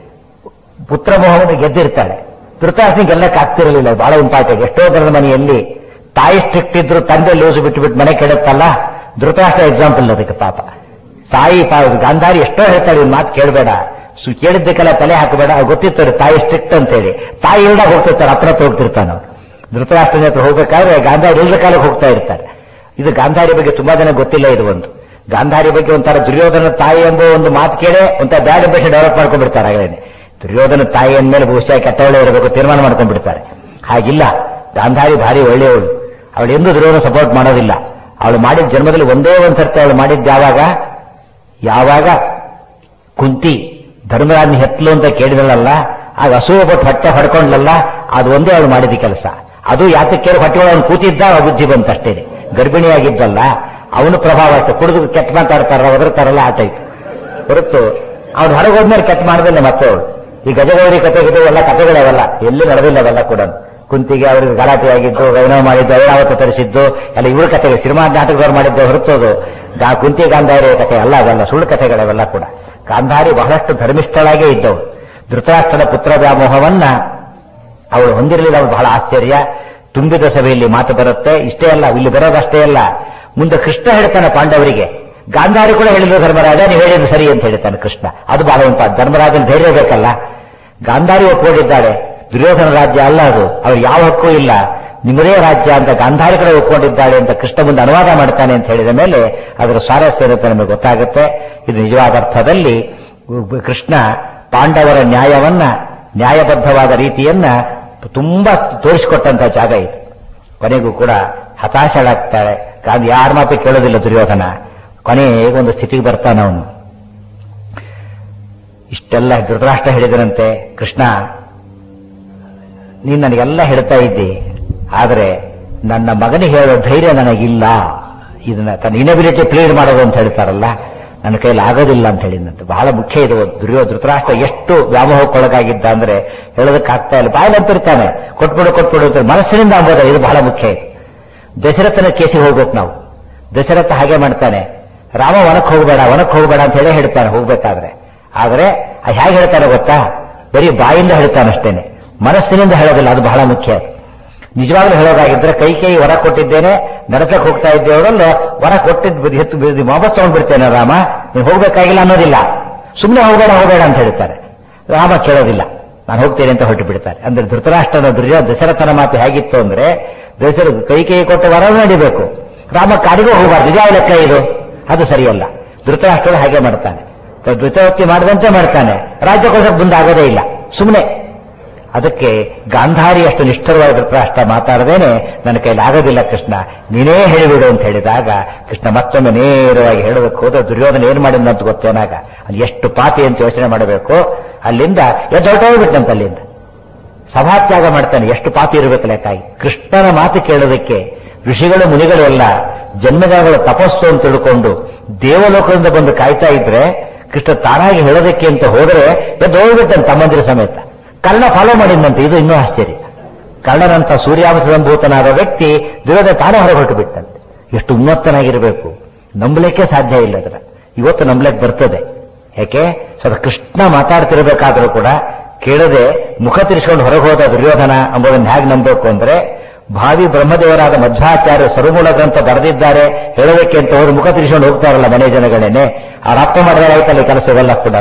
A: ಪುತ್ರ ಮೋಹವನ್ನು ಗೆದ್ದಿರ್ತಾಳೆ ಧೃತರಾಷ್ಟ್ರನಿಗೆ ಗೆಲ್ಲಕ್ಕೆ ಆಗ್ತಿರಲಿಲ್ಲ ಬಹಳ ಇಂಪಾರ್ಟೆಂಟ್ ಎಷ್ಟೋ ಜನರ ಮನೆಯಲ್ಲಿ ತಾಯಿ ಸ್ಟ್ರಿಕ್ಟ್ ಇದ್ರು ತಂದೆ ಲೂಸು ಬಿಟ್ಟು ಬಿಟ್ಟು ಮನೆ ಕೆಡುತ್ತಲ್ಲ ಧೃತರಾಷ್ಟ್ರ ಎಕ್ಸಾಂಪಲ್ ಅದಕ್ಕೆ ಪಾಪ ತಾಯಿ ಪಾ- ಗಾಂಧಾರಿ ಎಷ್ಟೋ ಹೇಳ್ತಾಳೆ ಇವ್ನ ಮಾತು ಕೇಳಬೇಡ ಸು ಕೇಳಿದ್ದಕ್ಕೆಲ್ಲ ತಲೆ ಹಾಕಬೇಡ ಅವ್ರು ಗೊತ್ತಿರ್ತಾರೆ ತಾಯಿ ಸ್ಟ್ರಿಕ್ಟ್ ಅಂತೇಳಿ ತಾಯಿ ಇಲ್ದಾಗ ಹೋಗ್ತಿರ್ತಾರೆ ಹತ್ರ ಹತ್ರ ಹೋಗ್ತಿರ್ತಾನೆ ಅವ್ರು ಧೃತರಾಷ್ಟ್ರನ ಹತ್ರ ಹೋಗ್ಬೇಕಾದ್ರೆ ಗಾಂಧಾರಿ ಇಲ್ಲದ ಕಾಲಕ್ಕೆ ಹೋಗ್ತಾ ಇರ್ತಾರೆ ಇದು ಗಾಂಧಾರಿ ಬಗ್ಗೆ ತುಂಬಾ ಜನ ಗೊತ್ತಿಲ್ಲ ಇದು ಒಂದು ಗಾಂಧಾರಿ ಬಗ್ಗೆ ಒಂಥರ ದುರ್ಯೋಧನ ತಾಯಿ ಎಂಬ ಒಂದು ಮಾತು ಕೇಳೇ ಒಂಥರ ಬ್ಯಾಡ್ ಇಂಪ್ರೆಷನ್ ಡೆವಲಪ್ ಮಾಡ್ಕೊಂಡ್ಬಿಡ್ತಾರೆ ಆಗಲೇ ದುರ್ಯೋಧನ ತಾಯಿ ಅಂದ್ಮೇಲೆ ಬಹುಶಃ ಕೆಟ್ಟವಳೆ ಇರಬೇಕು ತೀರ್ಮಾನ ಮಾಡ್ಕೊಂಡ್ಬಿಡ್ತಾರೆ ಹಾಗಿಲ್ಲ ಗಾಂಧಾರಿ ಭಾರಿ ಒಳ್ಳೆಯವಳು ಅವಳು ಎಂದೂ ದುರ್ಯೋಧನ ಸಪೋರ್ಟ್ ಮಾಡೋದಿಲ್ಲ ಅವಳು ಮಾಡಿದ ಜನ್ಮದಲ್ಲಿ ಒಂದೇ ಒಂದು ಸರ್ತಿ ಅವಳು ಮಾಡಿದ್ದು ಯಾವಾಗ ಯಾವಾಗ ಕುಂತಿ ಧರ್ಮರಾಜನ ಹೆತ್ಲು ಅಂತ ಕೇಳಿದಳಲ್ಲ ಆಗ ಅಸೂಯ ಪಟ್ಟು ಹೊಟ್ಟೆ ಹೊಡ್ಕೊಂಡ್ಲಲ್ಲ ಅದು ಒಂದೇ ಅವಳು ಮಾಡಿದ ಕೆಲಸ ಅದು ಯಾತಕ್ಕೆ ಕೇಳಿ ಹೊಟ್ಟೆ ಅವನು ಕೂತಿದ್ದ ಆ ಬುದ್ಧಿ ಬಂತಷ್ಟೇ ಗರ್ಭಿಣಿಯಾಗಿದ್ದಲ್ಲ ಅವನು ಪ್ರಭಾವ ಆಯ್ತು ಕುಡಿದು ಕೆಟ್ಟ ಮಾತಾಡ್ತಾರ ಒದರ್ತಾರಲ್ಲ ಆ ಟೈಪ್ ಹೊರತು ಅವ್ನು ಹೊರಗೆ ಹೋದ್ಮೇಲೆ ಕೆಟ್ಟ ಮಾಡದಿಲ್ಲ ಮತ್ತೆ ಅವಳು ಈ ಗಜಗೌರಿ ಕತೆ ಗಿತೆ ಎಲ್ಲ ಕಥೆಗಳವೆಲ್ಲ ಎಲ್ಲಿ ನಡೆದಿಲ್ಲ ಅವೆಲ್ಲ ಕೂಡ ಕುಂತಿಗೆ ಅವರಿಗೆ ಗಲಾಟೆ ಆಗಿದ್ದು ವೈನವ ಮಾಡಿದ್ದು ಐರಾವತ ತರಿಸಿದ್ದು ಎಲ್ಲ ಇವ್ರ ಕಥೆಗಳು ಸಿನಿಮಾ ನಾಟಕದವ್ರು ಮಾಡಿದ್ದು ಹೊರತೋದು ಗಾ ಕುಂತಿ ಗಾಂಧಾರಿ ಕಥೆ ಅಲ್ಲ ಅದಲ್ಲ ಸುಳ್ಳು ಕಥೆಗಳವೆಲ್ಲ ಕೂಡ ಗಾಂಧಾರಿ ಬಹಳಷ್ಟು ಧರ್ಮಿಷ್ಠಳಾಗೇ ಇದ್ದವು ಧೃತರಾಷ್ಟ್ರದ ಪುತ್ರ ವ್ಯಾಮೋಹವನ್ನ ಅವಳು ಹೊಂದಿರಲಿಲ್ಲ ಅವಳು ಬಹಳ ಆಶ್ಚರ್ಯ ತುಂಬಿದ ಸಭೆಯಲ್ಲಿ ಮಾತು ಬರುತ್ತೆ ಇಷ್ಟೇ ಅಲ್ಲ ಇಲ್ಲಿ ಬರೋದಷ್ಟೇ ಅಲ್ಲ ಮುಂದೆ ಕೃಷ್ಣ ಹೇಳ್ತಾನೆ ಪಾಂಡವರಿಗೆ ಗಾಂಧಾರಿ ಕೂಡ ಹೇಳಿದ್ರು ಧರ್ಮರಾಜ ನೀವು ಹೇಳಿದ್ದು ಸರಿ ಅಂತ ಹೇಳ್ತಾನೆ ಕೃಷ್ಣ ಅದು ಬಹಳ ಇಂಪಾರ್ಟ್ ಧರ್ಮರಾಜನ ಧೈರ್ಯ ಬೇಕಲ್ಲ ಗಾಂಧಾರಿ ಒಪ್ಕೊಂಡಿದ್ದಾಳೆ ದುರ್ಯೋಧನ ರಾಜ್ಯ ಅಲ್ಲ ಅದು ಅವ್ರು ಯಾವ ಹಕ್ಕೂ ಇಲ್ಲ ನಿಮ್ಮದೇ ರಾಜ್ಯ ಅಂತ ಗಾಂಧಾರಿ ಕಡೆ ಒಪ್ಕೊಂಡಿದ್ದಾಳೆ ಅಂತ ಕೃಷ್ಣ ಮುಂದೆ ಅನುವಾದ ಮಾಡ್ತಾನೆ ಅಂತ ಹೇಳಿದ ಮೇಲೆ ಅದರ ಸ್ವಾರಸ್ಯ ಇರುತ್ತೆ ನಮಗೆ ಗೊತ್ತಾಗುತ್ತೆ ಇದು ನಿಜವಾದ ಅರ್ಥದಲ್ಲಿ ಕೃಷ್ಣ ಪಾಂಡವರ ನ್ಯಾಯವನ್ನ ನ್ಯಾಯಬದ್ಧವಾದ ರೀತಿಯನ್ನ ತುಂಬಾ ತೋರಿಸಿಕೊಟ್ಟಂತ ಜಾಗ ಇದು ಕೊನೆಗೂ ಕೂಡ ಹತಾಶಳಾಗ್ತಾಳೆ ಗಾಂಧಿ ಯಾರ ಮಾತು ಕೇಳೋದಿಲ್ಲ ದುರ್ಯೋಧನ ಕೊನೆಗೆ ಒಂದು ಸ್ಥಿತಿಗೆ ಬರ್ತಾನ ಅವನು ಇಷ್ಟೆಲ್ಲ ಧೃತರಾಷ್ಟ್ರ ಹೇಳಿದರಂತೆ ಕೃಷ್ಣ ನೀನು ನನಗೆಲ್ಲ ಹೇಳ್ತಾ ಇದ್ದಿ ಆದರೆ ನನ್ನ ಮಗನಿಗೆ ಹೇಳೋ ಧೈರ್ಯ ನನಗಿಲ್ಲ ಇದನ್ನ ತನ್ನ ಇನಬಿಲಿಟಿ ಪ್ಲೇಡ್ ಮಾಡೋದು ಅಂತ ಹೇಳ್ತಾರಲ್ಲ ನನ್ನ ಕೈಲಿ ಆಗೋದಿಲ್ಲ ಅಂತ ಹೇಳಿದಂತೆ ಬಹಳ ಮುಖ್ಯ ಇದು ದುರ್ಯೋ ಧೃತರಾಷ್ಟ್ರ ಎಷ್ಟು ವ್ಯಾಮೋಹಕ್ಕೊಳಗಾಗಿದ್ದ ಅಂದ್ರೆ ಹೇಳೋದಕ್ಕಾಗ್ತಾ ಇಲ್ಲ ಬಾಯಲ್ಲಂತಿರ್ತಾನೆ ಕೊಟ್ಬಿಡು ಕೊಟ್ಬಿಡು ಅಂತ ಮನಸ್ಸಿನಿಂದ ಅಂಬೋದ ಇದು ಬಹಳ ಮುಖ್ಯ ಇದು ದಶರಥನ ಕೇಸಿಗೆ ಹೋಗ್ಬೇಕು ನಾವು ದಶರಥ ಹಾಗೆ ಮಾಡ್ತಾನೆ ರಾಮ ವನಕ್ಕೆ ಹೋಗಬೇಡ ವನಕ್ಕೆ ಹೋಗಬೇಡ ಅಂತ ಹೇಳಿ ಹೇಳ್ತಾನೆ ಹೋಗ್ಬೇಕಾದ್ರೆ ಆದರೆ ಹೇಗೆ ಹೇಳ್ತಾನೆ ಗೊತ್ತಾ ಬರೀ ಬಾಯಿಂದ ಹೇಳ್ತಾನಷ್ಟೇನೆ ಮನಸ್ಸಿನಿಂದ ಹೇಳೋದಿಲ್ಲ ಅದು ಬಹಳ ಮುಖ್ಯ ನಿಜವಾಗ್ಲೂ ಹೇಳೋದಾಗಿದ್ರೆ ಕೈ ಕೈ ವರ ಕೊಟ್ಟಿದ್ದೇನೆ ನರಕಕ್ಕೆ ಹೋಗ್ತಾ ಇದ್ದೇವರಲ್ಲ ವರ ಕೊಟ್ಟಿದ್ದು ಎತ್ತು ಬಿದ್ದು ವಾಪಸ್ ತಗೊಂಡ್ಬಿಡ್ತೇನೆ ರಾಮ ನೀನು ಹೋಗ್ಬೇಕಾಗಿಲ್ಲ ಅನ್ನೋದಿಲ್ಲ ಸುಮ್ಮನೆ ಹೋಗಬೇಡ ಹೋಗಬೇಡ ಅಂತ ಹೇಳ್ತಾರೆ ರಾಮ ಕೇಳೋದಿಲ್ಲ ನಾನು ಹೋಗ್ತೇನೆ ಅಂತ ಹೊರಟು ಬಿಡ್ತಾರೆ ಅಂದ್ರೆ ಧೃತರಾಷ್ಟ್ರನ ದುರ್ಯ ದಶರಥನ ಮಾತು ಹೇಗಿತ್ತು ಅಂದ್ರೆ ದಶರಥ ಕೈ ಕೈ ಕೊಟ್ಟ ವರ ನಡಿಬೇಕು ರಾಮ ಕಾಡಿಗೂ ಹೋಗಬಾರ್ದು ನಿಜ ಲೆಕ್ಕ ಇದು ಅದು ಸರಿಯಲ್ಲ ಧೃತರಾಷ್ಟ್ರ ಹಾಗೆ ಮಾಡ್ತಾನೆ ದ್ವಿತೀಯವತ್ತಿ ಮಾಡಿದಂತೆ ಮಾಡ್ತಾನೆ ರಾಜ್ಯಕೋಶ ಮುಂದೆ ಆಗೋದೇ ಇಲ್ಲ ಸುಮ್ಮನೆ ಅದಕ್ಕೆ ಗಾಂಧಾರಿ ಅಷ್ಟು ನಿಷ್ಠರವಾದ ಧೃತರಾಷ್ಟ್ರ ಮಾತಾಡದೇನೆ ನನ್ನ ಕೈಲಿ ಆಗೋದಿಲ್ಲ ಕೃಷ್ಣ ನೀನೇ ಹೇಳಿಬಿಡು ಅಂತ ಹೇಳಿದಾಗ ಕೃಷ್ಣ ಮತ್ತೊಮ್ಮೆ ನೇರವಾಗಿ ಹೇಳೋದಕ್ಕೆ ಹೋದ ದುರ್ಯೋಧನ ಏನ್ ಮಾಡಿದ ಅಂತ ಗೊತ್ತೇನಾಗ ಅದು ಎಷ್ಟು ಪಾಪಿ ಅಂತ ಯೋಚನೆ ಮಾಡಬೇಕು ಅಲ್ಲಿಂದ ಎದ್ದು ಹೊರಟೋಗ್ಬಿಟ್ಟಂತ ಅಲ್ಲಿಂದ ಸಭಾತ್ಯಾಗ ಮಾಡ್ತಾನೆ ಎಷ್ಟು ಪಾಪಿ ಇರಬೇಕು ಲೆಕ್ಕಾಗಿ ಕೃಷ್ಣನ ಮಾತು ಕೇಳೋದಕ್ಕೆ ಋಷಿಗಳು ಮುನಿಗಳು ಎಲ್ಲ ಜನ್ಮಜನಗಳ ತಪಸ್ಸು ಅಂತ ತಿಳ್ಕೊಂಡು ದೇವಲೋಕದಿಂದ ಬಂದು ಕಾಯ್ತಾ ಇದ್ರೆ ಕೃಷ್ಣ ತಾನಾಗಿ ಹೇಳೋದಕ್ಕೆ ಅಂತ ಹೋದ್ರೆ ಎದ್ದು ಹೋಗ್ಬಿಟ್ಟಂತೆ ತಮ್ಮಂದಿರ ಸಮೇತ ಕರ್ಣ ಫಾಲೋ ಮಾಡಿದಂತೆ ಇದು ಇನ್ನೂ ಆಶ್ಚರ್ಯ ಕರ್ಣನಂತ ಸೂರ್ಯಾವತ ಸಂಭೂತನಾದ ವ್ಯಕ್ತಿ ದುರ್ಯೋಧನ ತಾನೇ ಹೊರಗೆ ಹೊರಟು ಬಿಟ್ಟಂತೆ ಎಷ್ಟು ಉನ್ನತನಾಗಿರಬೇಕು ನಂಬಲಿಕ್ಕೆ ಸಾಧ್ಯ ಇಲ್ಲ ಅದರ ಇವತ್ತು ನಂಬಲಿಕ್ಕೆ ಬರ್ತದೆ ಯಾಕೆ ಸ್ವಲ್ಪ ಕೃಷ್ಣ ಮಾತಾಡ್ತಿರ್ಬೇಕಾದ್ರೂ ಕೂಡ ಕೇಳದೆ ಮುಖ ತಿರ್ಸ್ಕೊಂಡು ಹೊರಗೆ ಹೋದ ದುರ್ಯೋಧನ ಎಂಬುದನ್ನು ಹೇಗೆ ನಂಬಬೇಕು ಅಂದ್ರೆ ಭಾವಿ ಬ್ರಹ್ಮದೇವರಾದ ಮಧ್ವಾಚಾರ್ಯ ಸರುಮೂಲ ಗ್ರಂಥ ಬರೆದಿದ್ದಾರೆ ಹೇಳೋದಕ್ಕೆ ಅಂತ ಹೋದ್ರೆ ಮುಖ ತಿರ್ಸ್ಕೊಂಡು ಹೋಗ್ತಾರಲ್ಲ ಮನೆ ಜನಗಳೇನೆ ಅವ್ರ ಅಪ್ಪ ಮಾಡಿದಾಯ್ತಲ್ಲ ಈ ಕೆಲಸ ಇವೆಲ್ಲ ಕೂಡ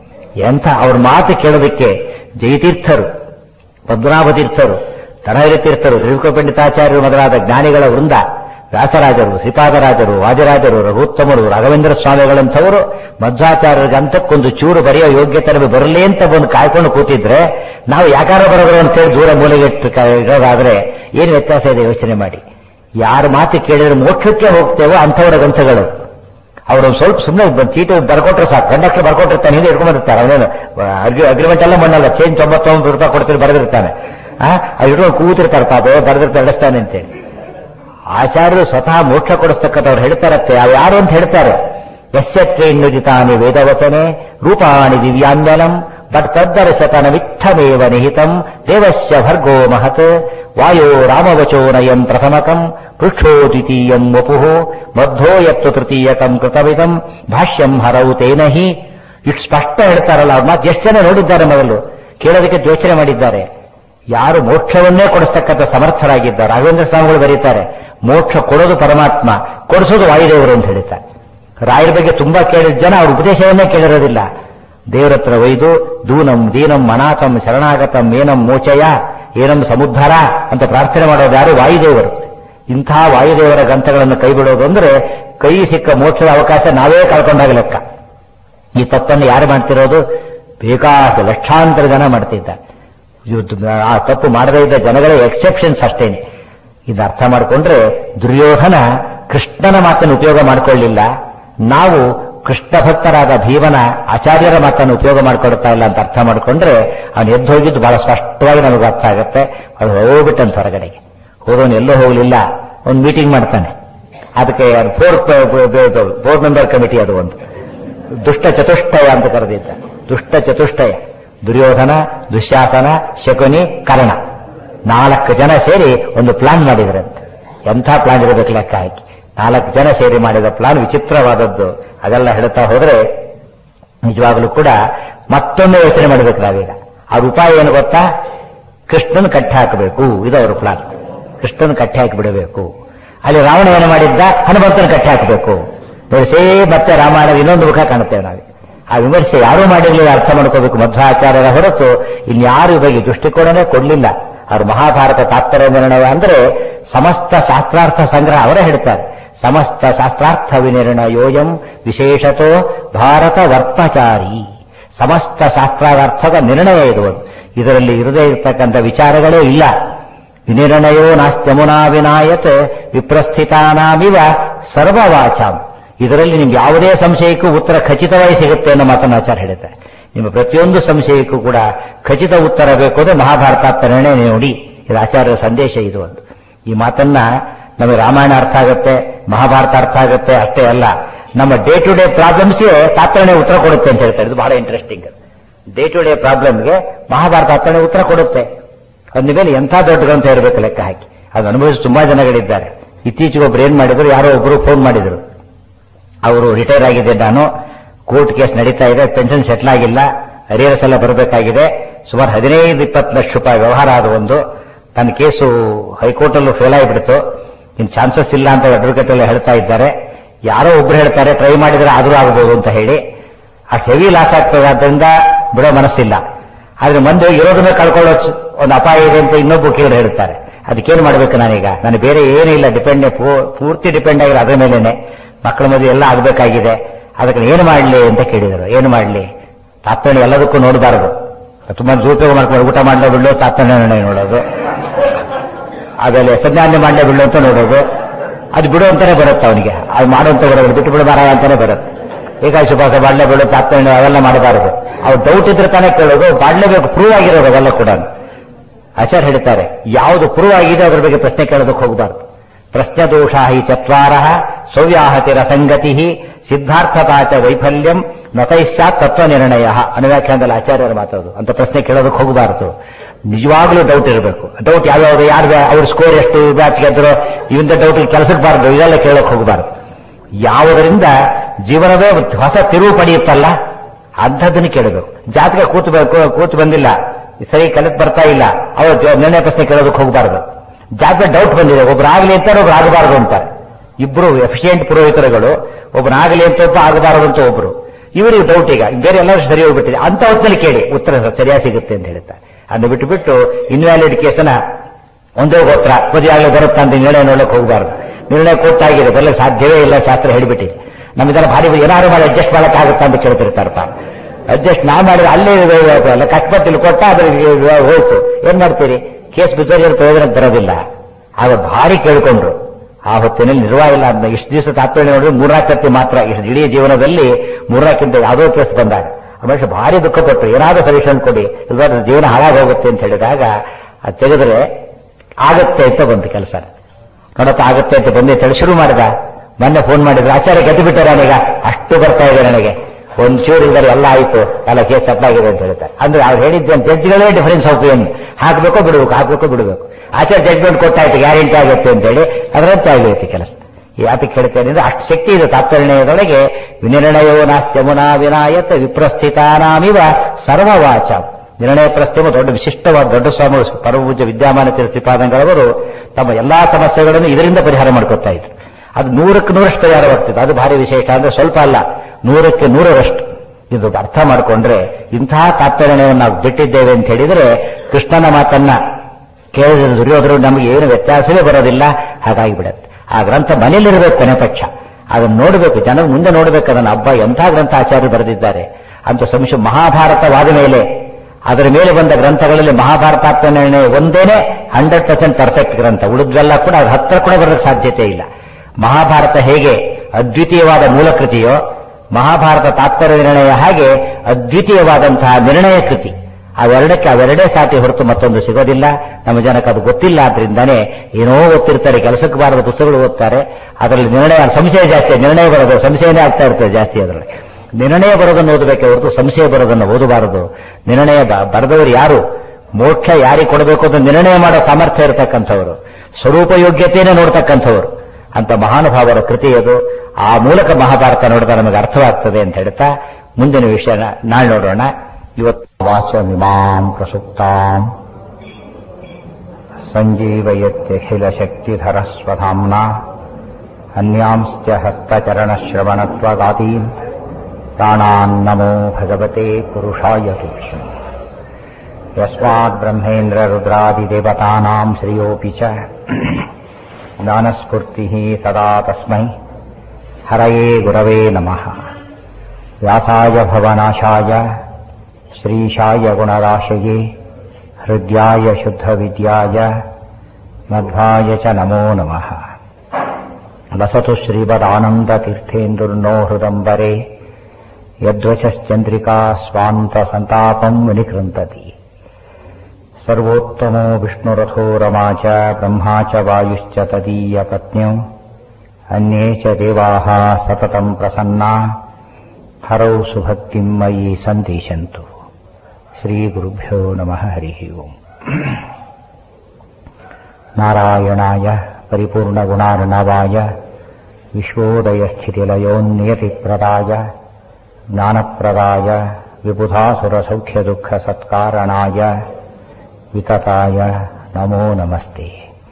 A: ಎಂಥ ಅವ್ರ ಮಾತು ಕೇಳೋದಕ್ಕೆ ಜಯತೀರ್ಥರು ಪದ್ಮನಾಭತೀರ್ಥರು ತನಹರಿ ತೀರ್ಥರು ತ್ರಿವಿಕ್ರ ಪಂಡಿತಾಚಾರ್ಯರು ಮೊದಲಾದ ಜ್ಞಾನಿಗಳ ವೃಂದ ವ್ಯಾಸರಾಜರು ಶ್ರೀಪಾದರಾಜರು ವಾಜರಾಜರು ರಘುತ್ತಮರು ರಾಘವೇಂದ್ರ ಸ್ವಾಮಿಗಳಂಥವರು ಮಧ್ವಾಚಾರ್ಯರಿಗೆ ಅಂತಕ್ಕೊಂದು ಚೂರು ಬರೆಯೋ ಯೋಗ್ಯತೆ ನಮಗೆ ಬರಲಿ ಅಂತ ಬಂದು ಕಾಯ್ಕೊಂಡು ಕೂತಿದ್ರೆ ನಾವು ಯಾಕಾರ ಬರೋದ್ರು ಅಂತೇಳಿ ದೂರ ಮೂಲೆಗಿಟ್ಟು ಇರೋದಾದ್ರೆ ಏನು ವ್ಯತ್ಯಾಸ ಇದೆ ಯೋಚನೆ ಮಾಡಿ ಯಾರ ಮಾತು ಕೇಳಿದ್ರೆ ಮೋಕ್ಷಕ್ಕೆ ಹೋಗ್ತೇವೋ ಅಂಥವರ ಗ್ರಂಥಗಳು ಅವರು ಸ್ವಲ್ಪ ಸುಮ್ಮನೆ ಚೀಟಿ ಬರ್ಕೊಟ್ರೆ ಸಾಕು ಕಂಡಕ್ಟರ್ ಬರ್ಕೊಟ್ಟಿರ್ತಾನೆ ಹಿಂದೆ ಇಟ್ಕೊಂಡಿರ್ತಾರೆ ಅವನೇನು ಅಗ್ರಿಮೆಂಟ್ ಎಲ್ಲ ಮಾಡಲ್ಲ ಚೇಂಜ್ ತೊಂಬತ್ತೊಂಬತ್ತು ರೂಪಾಯಿ ಕೊಡ್ತೀರಿ ಬರೆದಿರ್ತಾನೆ ಆ ಇಟ್ಕೊಂಡು ಕೂತಿರ್ತಾರೆ ಪಾಪ ಬರೆದಿರ್ತಾರೆ ನಡೆಸ್ತಾನೆ ಅಂತೇಳಿ ಆಚಾರ್ಯರು ಸ್ವತಃ ಮೋಕ್ಷ ಕೊಡಿಸ್ತಕ್ಕಂಥವ್ರು ಹೇಳ್ತಾರತ್ತೆ ಅವು ಯಾರು ಅಂತ ಹೇಳ್ತಾರೆ ಯಸ್ಯತ್ರೇನ್ನುದಿತಾನಿ ವೇದವಚನೆ ರೂಪಾಣಿ ದಿವ್ಯಾಂಜನಂ ಬಟ್ ತದ್ದರ್ಶತನ ವಿತ್ತಮೇವ ನಿಹಿತಂ ದೇವಸ್ಯ ಭರ್ಗೋ ಮಹತ್ ವಾಯೋ ರಾಮವಚೋ ನಯಂ ಪ್ರಥಮಕಂ ಪೃಕ್ಷೋ ದ್ವಿತೀಯಂ ವಪುಃ ಮಧ್ವೋ ಯತ್ತು ತೃತೀಯಕಂ ಕೃತವಿದಂ ಭಾಷ್ಯಂ ಹರೌ ತೇನ ಹಿ ಇಷ್ಟು ಸ್ಪಷ್ಟ ಹೇಳ್ತಾರಲ್ಲ ಅವ್ರ ಮಾತು ಎಷ್ಟು ಜನ ನೋಡಿದ್ದಾರೆ ಮೊದಲು ಕೇಳೋದಕ್ಕೆ ಯೋಚನೆ ಮಾಡಿದ್ದಾರೆ ಯಾರು ಮೋಕ್ಷವನ್ನೇ ಕೊಡಿಸ್ತಕ್ಕಂಥ ಸಮರ್ಥರಾಗಿದ್ದಾರೆ ರಾಘವೇಂದ್ರ ಸ್ವಾಮಿಗಳು ಬರೀತಾರೆ ಮೋಕ್ಷ ಕೊಡೋದು ಪರಮಾತ್ಮ ಕೊಡಿಸೋದು ವಾಯುದೇವರು ಅಂತ ಹೇಳ್ತಾರೆ ರಾಯರ ಬಗ್ಗೆ ತುಂಬಾ ಕೇಳಿದ ಜನ ಅವ್ರ ಉಪದೇಶವನ್ನೇ ಕೇಳಿರೋದಿಲ್ಲ ದೇವರ ಹತ್ರ ಒಯ್ದು ದೂನಂ ದೀನಂ ಅನಾಥಂ ಶರಣಾಗತಂ ಏನಂ ಮೋಚಯ ಏನಂ ಸಮುದ್ಧಾರ ಅಂತ ಪ್ರಾರ್ಥನೆ ಮಾಡೋದು ಯಾರು ವಾಯುದೇವರು ಇಂಥ ವಾಯುದೇವರ ಗ್ರಂಥಗಳನ್ನು ಕೈ ಬಿಡೋದು ಅಂದ್ರೆ ಕೈ ಸಿಕ್ಕ ಮೋಕ್ಷದ ಅವಕಾಶ ನಾವೇ ಕಳ್ಕೊಂಡಾಗ ಲೆಕ್ಕ ಈ ತಪ್ಪನ್ನು ಯಾರು ಮಾಡ್ತಿರೋದು ಬೇಕಾದ ಲಕ್ಷಾಂತರ ಜನ ಮಾಡ್ತಿದ್ದಾರೆ ಆ ತಪ್ಪು ಮಾಡದೇ ಇದ್ದ ಜನಗಳೇ ಎಕ್ಸೆಪ್ಷನ್ಸ್ ಅಷ್ಟೇನೆ ಇದು ಅರ್ಥ ಮಾಡಿಕೊಂಡ್ರೆ ದುರ್ಯೋಧನ ಕೃಷ್ಣನ ಮಾತನ್ನು ಉಪಯೋಗ ಮಾಡಿಕೊಳ್ಳಿಲ್ಲ ನಾವು ಕೃಷ್ಣ ಭಕ್ತರಾದ ಭೀಮನ ಆಚಾರ್ಯರ ಮಾತನ್ನು ಉಪಯೋಗ ಮಾಡಿಕೊಡ್ತಾ ಇಲ್ಲ ಅಂತ ಅರ್ಥ ಮಾಡಿಕೊಂಡ್ರೆ ಅವನು ಎದ್ದು ಹೋಗಿದ್ದು ಬಹಳ ಸ್ಪಷ್ಟವಾಗಿ ನಮಗೆ ಅರ್ಥ ಆಗುತ್ತೆ ಅದು ಹೋಗ್ಬಿಟ್ಟಂತ ಹೊರಗಡೆಗೆ ಹೋದವನು ಎಲ್ಲೋ ಹೋಗಲಿಲ್ಲ ಒಂದು ಮೀಟಿಂಗ್ ಮಾಡ್ತಾನೆ ಅದಕ್ಕೆ ಫೋರ್ತ್ ಫೋರ್ ಮೆಂಬರ್ ಕಮಿಟಿ ಅದು ಒಂದು ದುಷ್ಟ ಚತುಷ್ಟಯ ಅಂತ ಕರೆದಿದ್ದ ದುಷ್ಟ ಚತುಷ್ಟಯ ದುರ್ಯೋಧನ ದುಶ್ಯಾಸನ ಶಕುನಿ ಕರ್ಣ ನಾಲ್ಕು ಜನ ಸೇರಿ ಒಂದು ಪ್ಲಾನ್ ಮಾಡಿದ್ರಂತೆ ಎಂಥ ಪ್ಲಾನ್ ಇರಬೇಕು ಲೆಕ್ಕ ಹಾಕಿ ನಾಲ್ಕು ಜನ ಸೇರಿ ಮಾಡಿದ ಪ್ಲಾನ್ ವಿಚಿತ್ರವಾದದ್ದು ಅದೆಲ್ಲ ಹೇಳ್ತಾ ಹೋದ್ರೆ ನಿಜವಾಗಲೂ ಕೂಡ ಮತ್ತೊಮ್ಮೆ ಯೋಚನೆ ಮಾಡಬೇಕು ನಾವೀಗ ಅವ್ರ ಉಪಾಯ ಏನು ಗೊತ್ತಾ ಕೃಷ್ಣನ ಕಟ್ಟಿ ಹಾಕಬೇಕು ಇದು ಅವ್ರ ಪ್ಲಾನ್ ಕೃಷ್ಣನ ಕಟ್ಟಿ ಹಾಕಿ ಬಿಡಬೇಕು ಅಲ್ಲಿ ರಾವಣ ಏನು ಮಾಡಿದ್ದ ಹನುಮಂತನ ಕಟ್ಟಿ ಹಾಕಬೇಕು ನೋಡಿ ಸೇ ಮತ್ತೆ ರಾಮಾಯಣ ಇನ್ನೊಂದು ಮುಖ ಕಾಣುತ್ತೇವೆ ನಾವು ಆ ವಿಮರ್ಶೆ ಯಾರೂ ಮಾಡಿರ್ಲಿಲ್ಲ ಅರ್ಥ ಮಾಡ್ಕೋಬೇಕು ಮಧ್ವಾಚಾರ್ಯರ ಹೊರತು ಇನ್ಯಾರು ಬಗ್ಗೆ ದೃಷ್ಟಿಕೋನನೇ ಕೊಡ್ಲಿಲ್ಲ ಅವ್ರ ಮಹಾಭಾರತ ತಾತ್ಪರ್ಯ ನಿರ್ಣಯ ಅಂದ್ರೆ ಸಮಸ್ತ ಶಾಸ್ತ್ರಾರ್ಥ ಸಂಗ್ರಹ ಅವರೇ ಹೇಳ್ತಾರೆ ಸಮಸ್ತ ಶಾಸ್ತ್ರಾರ್ಥ ವಿನಿರ್ಣಯೋಯಂ ವಿಶೇಷತೋ ಭಾರತ ವರ್ಪಚಾರಿ ಸಮಸ್ತ ಶಾಸ್ತ್ರಾರ್ಥದ ನಿರ್ಣಯ ಇದು ಒಂದು. ಇದರಲ್ಲಿ ಇರದೇ ಇರತಕ್ಕಂಥ ವಿಚಾರಗಳೇ ಇಲ್ಲ ವಿನಿರ್ಣಯೋ ನಾಸ್ತ್ಯಮುನಾ ವಿನಾಯತ್ ವಿಪ್ರಸ್ಥಿತಾನಾಮಿವ ಸರ್ವವಾಚಾಂ ಇದರಲ್ಲಿ ನಿಮ್ಗೆ ಯಾವುದೇ ಸಂಶಯಕ್ಕೂ ಉತ್ತರ ಖಚಿತವಾಗಿ ಸಿಗುತ್ತೆ ಅನ್ನೋ ಮಾತನ್ನು ಆಚಾರ್ಯ ಹೇಳುತ್ತೆ ನಿಮ್ಮ ಪ್ರತಿಯೊಂದು ಸಂಶಯಕ್ಕೂ ಕೂಡ ಖಚಿತ ಉತ್ತರ ಬೇಕು ಅಂದ್ರೆ ಮಹಾಭಾರತ ನಿರ್ಣಯ ನೋಡಿ ಇದು ಆಚಾರ್ಯರ ಸಂದೇಶ ಇದು ಒಂದು ಈ ಮಾತನ್ನ ನಮಗೆ ರಾಮಾಯಣ ಅರ್ಥ ಆಗುತ್ತೆ ಮಹಾಭಾರತ ಅರ್ಥ ಆಗುತ್ತೆ ಅಷ್ಟೇ ಅಲ್ಲ ನಮ್ಮ ಡೇ ಟು ಡೇ ಪ್ರಾಬ್ಲಮ್ಸ್ಗೆ ತಾತ್ಪರ್ಯ ಉತ್ತರ ಕೊಡುತ್ತೆ ಅಂತ ಹೇಳ್ತಾರೆ ಇದು ಬಹಳ ಇಂಟ್ರೆಸ್ಟಿಂಗ್ ಡೇ ಟು ಡೇ ಪ್ರಾಬ್ಲಮ್ಗೆ ಮಹಾಭಾರತ ತಾತ್ಪರ್ಯ ಉತ್ತರ ಕೊಡುತ್ತೆ ಅಂದ ಮೇಲೆ ಎಂಥ ದೊಡ್ಡ ಗ್ರಂಥ ಇರಬೇಕು ಲೆಕ್ಕ ಹಾಕಿ ಅದು ಅನುಭವಿಸಿ ತುಂಬಾ ಜನಗಳಿದ್ದಾರೆ ಇತ್ತೀಚೆಗೆ ಒಬ್ರು ಏನ್ ಮಾಡಿದ್ರು ಯಾರೋ ಒಬ್ರು ಫೋನ್ ಮಾಡಿದ್ರು ಅವರು ರಿಟೈರ್ ಆಗಿದೆ ನಾನು ಕೋರ್ಟ್ ಕೇಸ್ ನಡೀತಾ ಇದೆ ಪೆನ್ಷನ್ ಸೆಟ್ಲ್ ಆಗಿಲ್ಲ ಅರಿಯರ್ಸ್ ಎಲ್ಲ ಬರಬೇಕಾಗಿದೆ ಸುಮಾರು ಹದಿನೈದು ಇಪ್ಪತ್ತು ಲಕ್ಷ ರೂಪಾಯಿ ವ್ಯವಹಾರ ಆದ ಒಂದು ತನ್ನ ಕೇಸು ಹೈಕೋರ್ಟ್ ಅಲ್ಲೂ ಫೇಲ್ ಆಗಿಬಿಡ್ತು ಇನ್ ಚಾನ್ಸಸ್ ಇಲ್ಲ ಅಂತ ಅಡ್ವೊಕೇಟ್ ಎಲ್ಲ ಹೇಳ್ತಾ ಇದ್ದಾರೆ ಯಾರೋ ಒಬ್ರು ಹೇಳ್ತಾರೆ ಟ್ರೈ ಮಾಡಿದ್ರೆ ಆದ್ರೂ ಆಗಬಹುದು ಅಂತ ಹೇಳಿ ಅಷ್ಟು ಹೆವಿ ಲಾಸ್ ಆಗ್ತದೆ ಆದ್ರಿಂದ ಬಿಡೋ ಮನಸ್ಸಿಲ್ಲ ಆದ್ರೆ ಮಂದಿ ಇರೋದನ್ನ ಕಳ್ಕೊಳ್ಳೋ ಚ- ಒಂದು ಅಪಾಯ ಇದೆ ಅಂತ ಇನ್ನೊಬ್ಬ ಕೇಳಿ ಹೇಳ್ತಾರೆ ಅದಕ್ಕೇನು ಮಾಡ್ಬೇಕು ನಾನೀಗ ನಾನು ಬೇರೆ ಏನೂ ಇಲ್ಲ ಡಿಪೆಂಡ್ ಪೂರ್ತಿ ಡಿಪೆಂಡ್ ಆಗಿರೋ ಅದ್ರ ಮೇಲೇನೆ ಮಕ್ಕಳ ಮದುವೆ ಎಲ್ಲ ಆಗಬೇಕಾಗಿದೆ ಅದಕ್ಕೆ ಏನು ಮಾಡಲಿ ಅಂತ ಕೇಳಿದರು ಏನು ಮಾಡಲಿ ತಾತ್ಪರ್ಯ ಎಲ್ಲದಕ್ಕೂ ನೋಡಬಾರದು ತುಂಬಾ ದುರುಪಯೋಗ ಮಾಡ್ಕೊಂಡು ಊಟ ಮಾಡಲೋ ಬಿಡೋ ತಾತ್ಪರ್ಯ ನಿರ್ಣಯ ನೋಡೋದು ಆಮೇಲೆ ಸಂಧಾನ ಮಾಡಲೇ ಬಿಡು ಅಂತ ನೋಡೋದು ಅದು ಬಿಡು ಅಂತಾನೆ ಬರುತ್ತೆ ಅವನಿಗೆ ಅದು ಮಾಡುವಂತ ಬರೋದು ಬಿಟ್ಟು ಬಿಡು ಮಾರಾಯ ಅಂತಾನೆ ಬರುತ್ತೆ ಏಕಾದಶಿ ಉಪವಾಸ ಬಾಡ್ಲೆ ಬಿಡು ತಾತ್ಪರ್ಯ ಅವೆಲ್ಲ ಮಾಡಬಾರದು ಅವ್ರು ಡೌಟ್ ಇದ್ರೆ ತಾನೇ ಕೇಳೋದು ಬಾಡ್ಲೇಬೇಕು ಪ್ರೂವ್ ಆಗಿರೋದು ಅವೆಲ್ಲ ಕೂಡ ಆಚಾರ್ಯ ಹೇಳ್ತಾರೆ ಯಾವುದು ಪ್ರೂವ್ ಆಗಿದೆ ಅದ್ರ ಬಗ್ಗೆ ಪ್ರಶ್ನೆ ಕೇಳೋದಕ್ಕೆ ಹೋಗಬಾರ್ದು ಪ್ರಶ್ನೆ ದೋಷ ಹಿ ಚತ್ವಾರ ಸೌವ್ಯಾಹತಿ ರಸಂಗತಿ ಸಿದ್ಧಾರ್ಥತಾ ಚ ವೈಫಲ್ಯಂ ನತೈಸ್ಯಾತ್ ತತ್ವ ನಿರ್ಣಯ ಅನುವ್ಯಾಖ್ಯಾನದಲ್ಲಿ ಆಚಾರ್ಯರ ಮಾತಾಡೋದು ಅಂತ ಪ್ರಶ್ನೆ ಕೇಳೋದಕ್ಕೆ ಹೋಗಬಾರದು ನಿಜವಾಗ್ಲೂ ಡೌಟ್ ಇರಬೇಕು ಡೌಟ್ ಯಾವ್ಯಾವ್ದು ಯಾರು ಅವ್ರ ಸ್ಕೋರ್ ಎಷ್ಟು ಬ್ಯಾಚ್ ಗೆದ್ರು ಇವಂತ ಡೌಟ್ ಕೆಲಸಕ್ಕೆ ಬಾರದು ಇದೆಲ್ಲ ಕೇಳೋಕೆ ಹೋಗಬಾರದು ಯಾವುದರಿಂದ ಜೀವನವೇ ಒಂದು ಹೊಸ ತಿರುವು ಪಡೆಯುತ್ತಲ್ಲ ಅಂಥದ್ದನ್ನು ಕೇಳಬೇಕು ಜಾತಕ ಕೂತ್ಬೇಕು ಕೂತು ಬಂದಿಲ್ಲ ಸರಿ ಕಲಿತ್ ಬರ್ತಾ ಇಲ್ಲ ಅವರು ನಿರ್ಣಯ ಪ್ರಶ್ನೆ ಕೇಳೋದಕ್ಕೆ ಹೋಗಬಾರದು ಜಾತಕ ಡೌಟ್ ಬಂದಿದೆ ಒಬ್ರು ಆಗ್ಲಿ ಅಂತಾರೆ ಒಬ್ರು ಆಗಬಾರದು ಅಂತಾರೆ ಇಬ್ರು ಎಫಿಷಿಯೆಂಟ್ ಪುರೋಹಿತರುಗಳು ಒಬ್ರು ಆಗಲಿ ಅಂತ ಒಬ್ಬ ಆಗಬಾರದು ಅಂತ ಒಬ್ರು ಇವರಿಗೆ ಡೌಟ್ ಈಗ ಬೇರೆ ಎಲ್ಲರೂ ಸರಿ ಹೋಗ್ಬಿಟ್ಟಿದೆ ಅಂತ ಹೊತ್ತಲ್ಲಿ ಕೇಳಿ ಉತ್ತರ ಸರಿಯಾಗಿ ಸಿಗುತ್ತೆ ಅಂತ ಹೇಳ್ತಾರೆ ಅದನ್ನ ಬಿಟ್ಟು ಬಿಟ್ಟು ಇನ್ವ್ಯಾಲಿಡ್ ಕೇಸನ್ನ ಒಂದೇ ಗೋತ್ರ ಮದುವೆಯಾಗಲೇ ಬರುತ್ತಾ ಅಂತ ನಿರ್ಣಯ ನೋಡಕ್ ಹೋಗಬಾರ್ದು ನಿರ್ಣಯ ಕೊಟ್ಟಾಗಿದೆ ಬರ್ಲಿಕ್ಕೆ ಸಾಧ್ಯವೇ ಇಲ್ಲ ಶಾಸ್ತ್ರ ಹೇಳಿಬಿಟ್ಟಿದೆ ನಮ್ದೆಲ್ಲ ಭಾರಿ ಏನಾದ್ರು ಮಾಡಿ ಅಡ್ಜಸ್ಟ್ ಮಾಡಕ್ಕಾಗುತ್ತಾ ಅಂತ ಕೇಳ್ತಿರ್ತಾರಪ್ಪ ಅಡ್ಜಸ್ಟ್ ನಾ ಮಾಡಿದ್ರೆ ಅಲ್ಲೇ ಅಲ್ಲ ಕಟ್ಪಟ್ಟಿಲ್ಲಿ ಕೊಟ್ಟ ಅದ್ರಿಗೆ ಹೋಯ್ತು ಏನ್ ಮಾಡ್ತೀರಿ ಕೇಸ್ ಬಿದ್ದೋಗಿರೋ ಪ್ರಯೋಜನ ಬರೋದಿಲ್ಲ ಆಗ ಭಾರಿ ಕೇಳ್ಕೊಂಡ್ರು ಆ ಹೊತ್ತಿನಲ್ಲಿ ನಿರ್ವಾಹ ಇಲ್ಲ ಅಂತ ಇಷ್ಟು ದಿವಸ ತಾತ್ಪರ್ಯ ನೋಡಿದ್ರೆ ಮೂರ್ನಾಲ್ಕು ಸರ್ತಿ ಮಾತ್ರ ಇಷ್ಟು ಇಡೀ ಜೀವನದಲ್ಲಿ ಮೂರ್ನಾಲ್ಕಿಂತ ಯಾವುದೋ ಕೇಸ್ ಬಂದಾಗ ಆ ಮನುಷ್ಯ ಭಾರಿ ದುಃಖಪಟ್ಟರು ಏನಾದ್ರೂ ಸೊಲ್ಯೂಷನ್ ಕೊಡಿ ಇಲ್ಲಾಂದ್ರೆ ಜೀವನ ಹಾಳಾಗೋಗುತ್ತೆ ಅಂತ ಹೇಳಿದಾಗ ಅದು ತೆಗೆದ್ರೆ ಆಗತ್ತೆ ಅಂತ ಬಂತು ಕೆಲಸ ನೋಡಪ್ಪ ಆಗತ್ತೆ ಅಂತ ಬಂದೆ ಅಂತ ಹೇಳಿ ಶುರು ಮಾಡಿದ ಮೊನ್ನೆ ಫೋನ್ ಮಾಡಿದ್ರು ಆಚಾರ್ಯ ಗೆದ್ದು ಬಿಟ್ಟಾರೆ ನನಗ ಅಷ್ಟು ಬರ್ತಾ ಇದೆ ನನಗೆ ಒಂದ್ ಚೂರು ಇದ್ದಾರೆ ಎಲ್ಲ ಆಯ್ತು ಎಲ್ಲ ಕೇಸ್ ಸೆಟ್ಲ್ ಆಗಿದೆ ಅಂತ ಹೇಳ್ತಾರೆ ಅಂದ್ರೆ ಅವ್ರು ಹೇಳಿದ್ದೆ ಜಡ್ಜ್ಗಳೇ ಡಿಫರೆನ್ಸ್ ಆಫ್ ಏನು ಹಾಕ್ಬೇಕೋ ಬಿಡಬೇಕು ಹಾಕ್ಬೇಕೋ ಬಿಡಬೇಕು ಆಚಾರ್ಯ ಜಡ್ಜ್ಮೆಂಟ್ ಕೊಟ್ಟಾಯ್ತು ಗ್ಯಾರಂಟಿ ಆಗುತ್ತೆ ಅಂತ ಹೇಳಿ ಅದರಂತೆ ಆಗಿರುತ್ತೆ ಕೆಲಸ ಯಾತಕ್ಕೆ ಹೇಳ್ತೇನೆ ಅಂದ್ರೆ ಅಷ್ಟು ಶಕ್ತಿ ಇದೆ ತಾತ್ಪರ್ಯದೊಳಗೆ ವಿನಿರ್ಣಯೋ ನಾಸ್ತ್ಯಮುನಾ ವಿನಾಯತ್ ವಿಪ್ರಸ್ಥಿತಾನಾಮಿವ ಸರ್ವವಾಚ ನಿರ್ಣಯ ಪ್ರಸ್ಥೆಮ ದೊಡ್ಡ ವಿಶಿಷ್ಟವಾದ ದೊಡ್ಡ ಸ್ವಾಮಿ ಪರಮಪೂಜ್ಯ ವಿದ್ಯಾಮಾನ ತೀರ್ಥಪಾದಂಗಳವರು ತಮ್ಮ ಎಲ್ಲಾ ಸಮಸ್ಯೆಗಳನ್ನು ಇದರಿಂದ ಪರಿಹಾರ ಮಾಡ್ಕೊತಾ ಇದ್ರು ಅದು ನೂರಕ್ಕೆ ನೂರಷ್ಟು ಪರಿಹಾರವಾಗ್ತಿತ್ತು ಅದು ಭಾರಿ ವಿಶೇಷ ಅಂದ್ರೆ ಸ್ವಲ್ಪ ಅಲ್ಲ ನೂರಕ್ಕೆ ನೂರರಷ್ಟು ಇದು ಅರ್ಥ ಮಾಡಿಕೊಂಡ್ರೆ ಇಂತಹ ತಾತ್ಪರ್ಯವನ್ನು ನಾವು ಬಿಟ್ಟಿದ್ದೇವೆ ಅಂತ ಹೇಳಿದರೆ ಕೃಷ್ಣನ ಮಾತನ್ನ ಕೇಳಿದ್ರೆ ದುರ್ಯೋಧರು ನಮಗೆ ಏನು ವ್ಯತ್ಯಾಸವೇ ಬರೋದಿಲ್ಲ ಹಾಗಾಗಿ ಬಿಡತ್ತೆ ಆ ಗ್ರಂಥ ಮನೇಲಿರಬೇಕು ಕೊನೆ ಪಕ್ಷ ಅದನ್ನು ನೋಡಬೇಕು ಜನ ಮುಂದೆ ನೋಡಬೇಕು ಅದನ್ನು ಹಬ್ಬ ಎಂಥ ಗ್ರಂಥ ಆಚಾರ್ಯರು ಬರೆದಿದ್ದಾರೆ ಅಂತ ಸಂಶಯ ಮಹಾಭಾರತವಾದ ಮೇಲೆ ಅದರ ಮೇಲೆ ಬಂದ ಗ್ರಂಥಗಳಲ್ಲಿ ಮಹಾಭಾರತಾತ್ಮ ನಿರ್ಣಯ ಒಂದೇನೆ ಹಂಡ್ರೆಡ್ ಪರ್ಸೆಂಟ್ ಪರ್ಫೆಕ್ಟ್ ಗ್ರಂಥ ಉಳಿದ್ವೆಲ್ಲ ಕೂಡ ಅದ್ರ ಹತ್ರ ಕೂಡ ಬರೋಕ್ಕೆ ಸಾಧ್ಯತೆ ಇಲ್ಲ ಮಹಾಭಾರತ ಹೇಗೆ ಅದ್ವಿತೀಯವಾದ ಮೂಲಕೃತಿಯೋ ಮಹಾಭಾರತ ತಾತ್ಪರ್ಯ ನಿರ್ಣಯ ಹಾಗೆ ಅದ್ವಿತೀಯವಾದಂತಹ ನಿರ್ಣಯ ಕೃತಿ ಅವೆರಡಕ್ಕೆ ಅವೆರಡೇ ಸಾಟಿ ಹೊರತು ಮತ್ತೊಂದು ಸಿಗೋದಿಲ್ಲ ನಮ್ಮ ಜನಕ್ಕೆ ಅದು ಗೊತ್ತಿಲ್ಲ ಆದ್ರಿಂದಾನೇ ಏನೋ ಓದ್ತಿರ್ತಾರೆ ಕೆಲಸಕ್ಕೆ ಬಾರದ ಪುಸ್ತಕಗಳು ಓದ್ತಾರೆ ಅದರಲ್ಲಿ ನಿರ್ಣಯ ಸಂಶಯ ಜಾಸ್ತಿ ನಿರ್ಣಯ ಬರೋದು ಸಂಶಯನೇ ಆಗ್ತಾ ಇರ್ತದೆ ಜಾಸ್ತಿ ಅದರಲ್ಲಿ ನಿರ್ಣಯ ಬರೋದನ್ನು ಓದಬೇಕೆ ಹೊರತು ಸಂಶಯ ಬರೋದನ್ನು ಓದಬಾರದು ನಿರ್ಣಯ ಬ- ಬರೆದವರು ಯಾರು ಮೋಕ್ಷ ಯಾರಿಗೆ ಕೊಡಬೇಕು ಅಂತ ನಿರ್ಣಯ ಮಾಡೋ ಸಾಮರ್ಥ್ಯ ಇರತಕ್ಕಂಥವರು ಸ್ವರೂಪ ಯೋಗ್ಯತೆಯೇ ನೋಡ್ತಕ್ಕಂಥವರು ಅಂತ ಮಹಾನುಭಾವರ ಕೃತಿ ಅದು ಆ ಮೂಲಕ ಮಹಾಭಾರತ ನೋಡಿದ ನಮಗೆ ಅರ್ಥವಾಗ್ತದೆ ಅಂತ ಹೇಳ್ತಾ ಮುಂದಿನ ವಿಷಯ ನಾಳೆ ನೋಡೋಣ ಇವತ್ತು ವಾಚಮಿಮಾಂ ಪ್ರಸುಪ್ತಾಂ ಸಂಜೀವಯತ್ಯಖಿಲಶಕ್ತಿಧರ ಸ್ವಧಾಮ್ನಾ ಅನ್ಯಾಂಶ್ಚ ಹಸ್ತಚರಣಶ್ರವಣತ್ವಗಾದೀನ್ ಪ್ರಾಣಾನ್ನಮೋ ಭಗವತೆ ಪುರುಷಾಯ ತುಭ್ಯಂ ಯಸ್ಮಾತ್ ಬ್ರಹ್ಮೇಂದ್ರ ರುದ್ರಾದಿದೇವತಾನಾಂ ಶ್ರೇಯೋಪಿ ಚ ಜ್ಞಾನಸ್ಫೂರ್ತಿಃ ಸದಾ ತಸ್ಮೈ ಹರಯೇ ಗುರವೇ ನಮಃ ವ್ಯಾಸಾಯ ಭವನಾಶಾಯ ಶ್ರೀಶಾಯ ಗುಣರಾಶಯೇ ಹೃದ್ಯಾಯ ಶುದ್ಧವಿದ್ಯಾಯ ಮಧ್ವಾಯ ಚ ನಮೋ ನಮಃ ವಸತು ಶ್ರೀವದಾನಂದತೀರ್ಥೇಂದುರ್ನೋ ಹೃದಂಬರೆ ಯದ್ವಚಶ್ಚಂದ್ರಿಕಾ ಸ್ವಾಂತ ಸಂತಾಪಂ ವಿನಿಕೃಂತತಿ ಸರ್ವೋತ್ತಮೋ ವಿಷ್ಣುರಥೋ रमा च ब्रह्मा च वायुश्च तदीयपत्न्यौ अन्ये च देवाः सततम् प्रसन्ना हरौ सुभक्तिम् मयि सन्दिशन्तु श्रीगुरुभ्यो नमः हरिः ओम् नारायणाय परिपूर्णगुणार्णवाय विश्वोदयस्थितिलयोन्नियतिप्रदाय ज्ञानप्रदाय विबुधासुरसौख्यदुःखसत्कारणाय वितताय नमो नमस्ते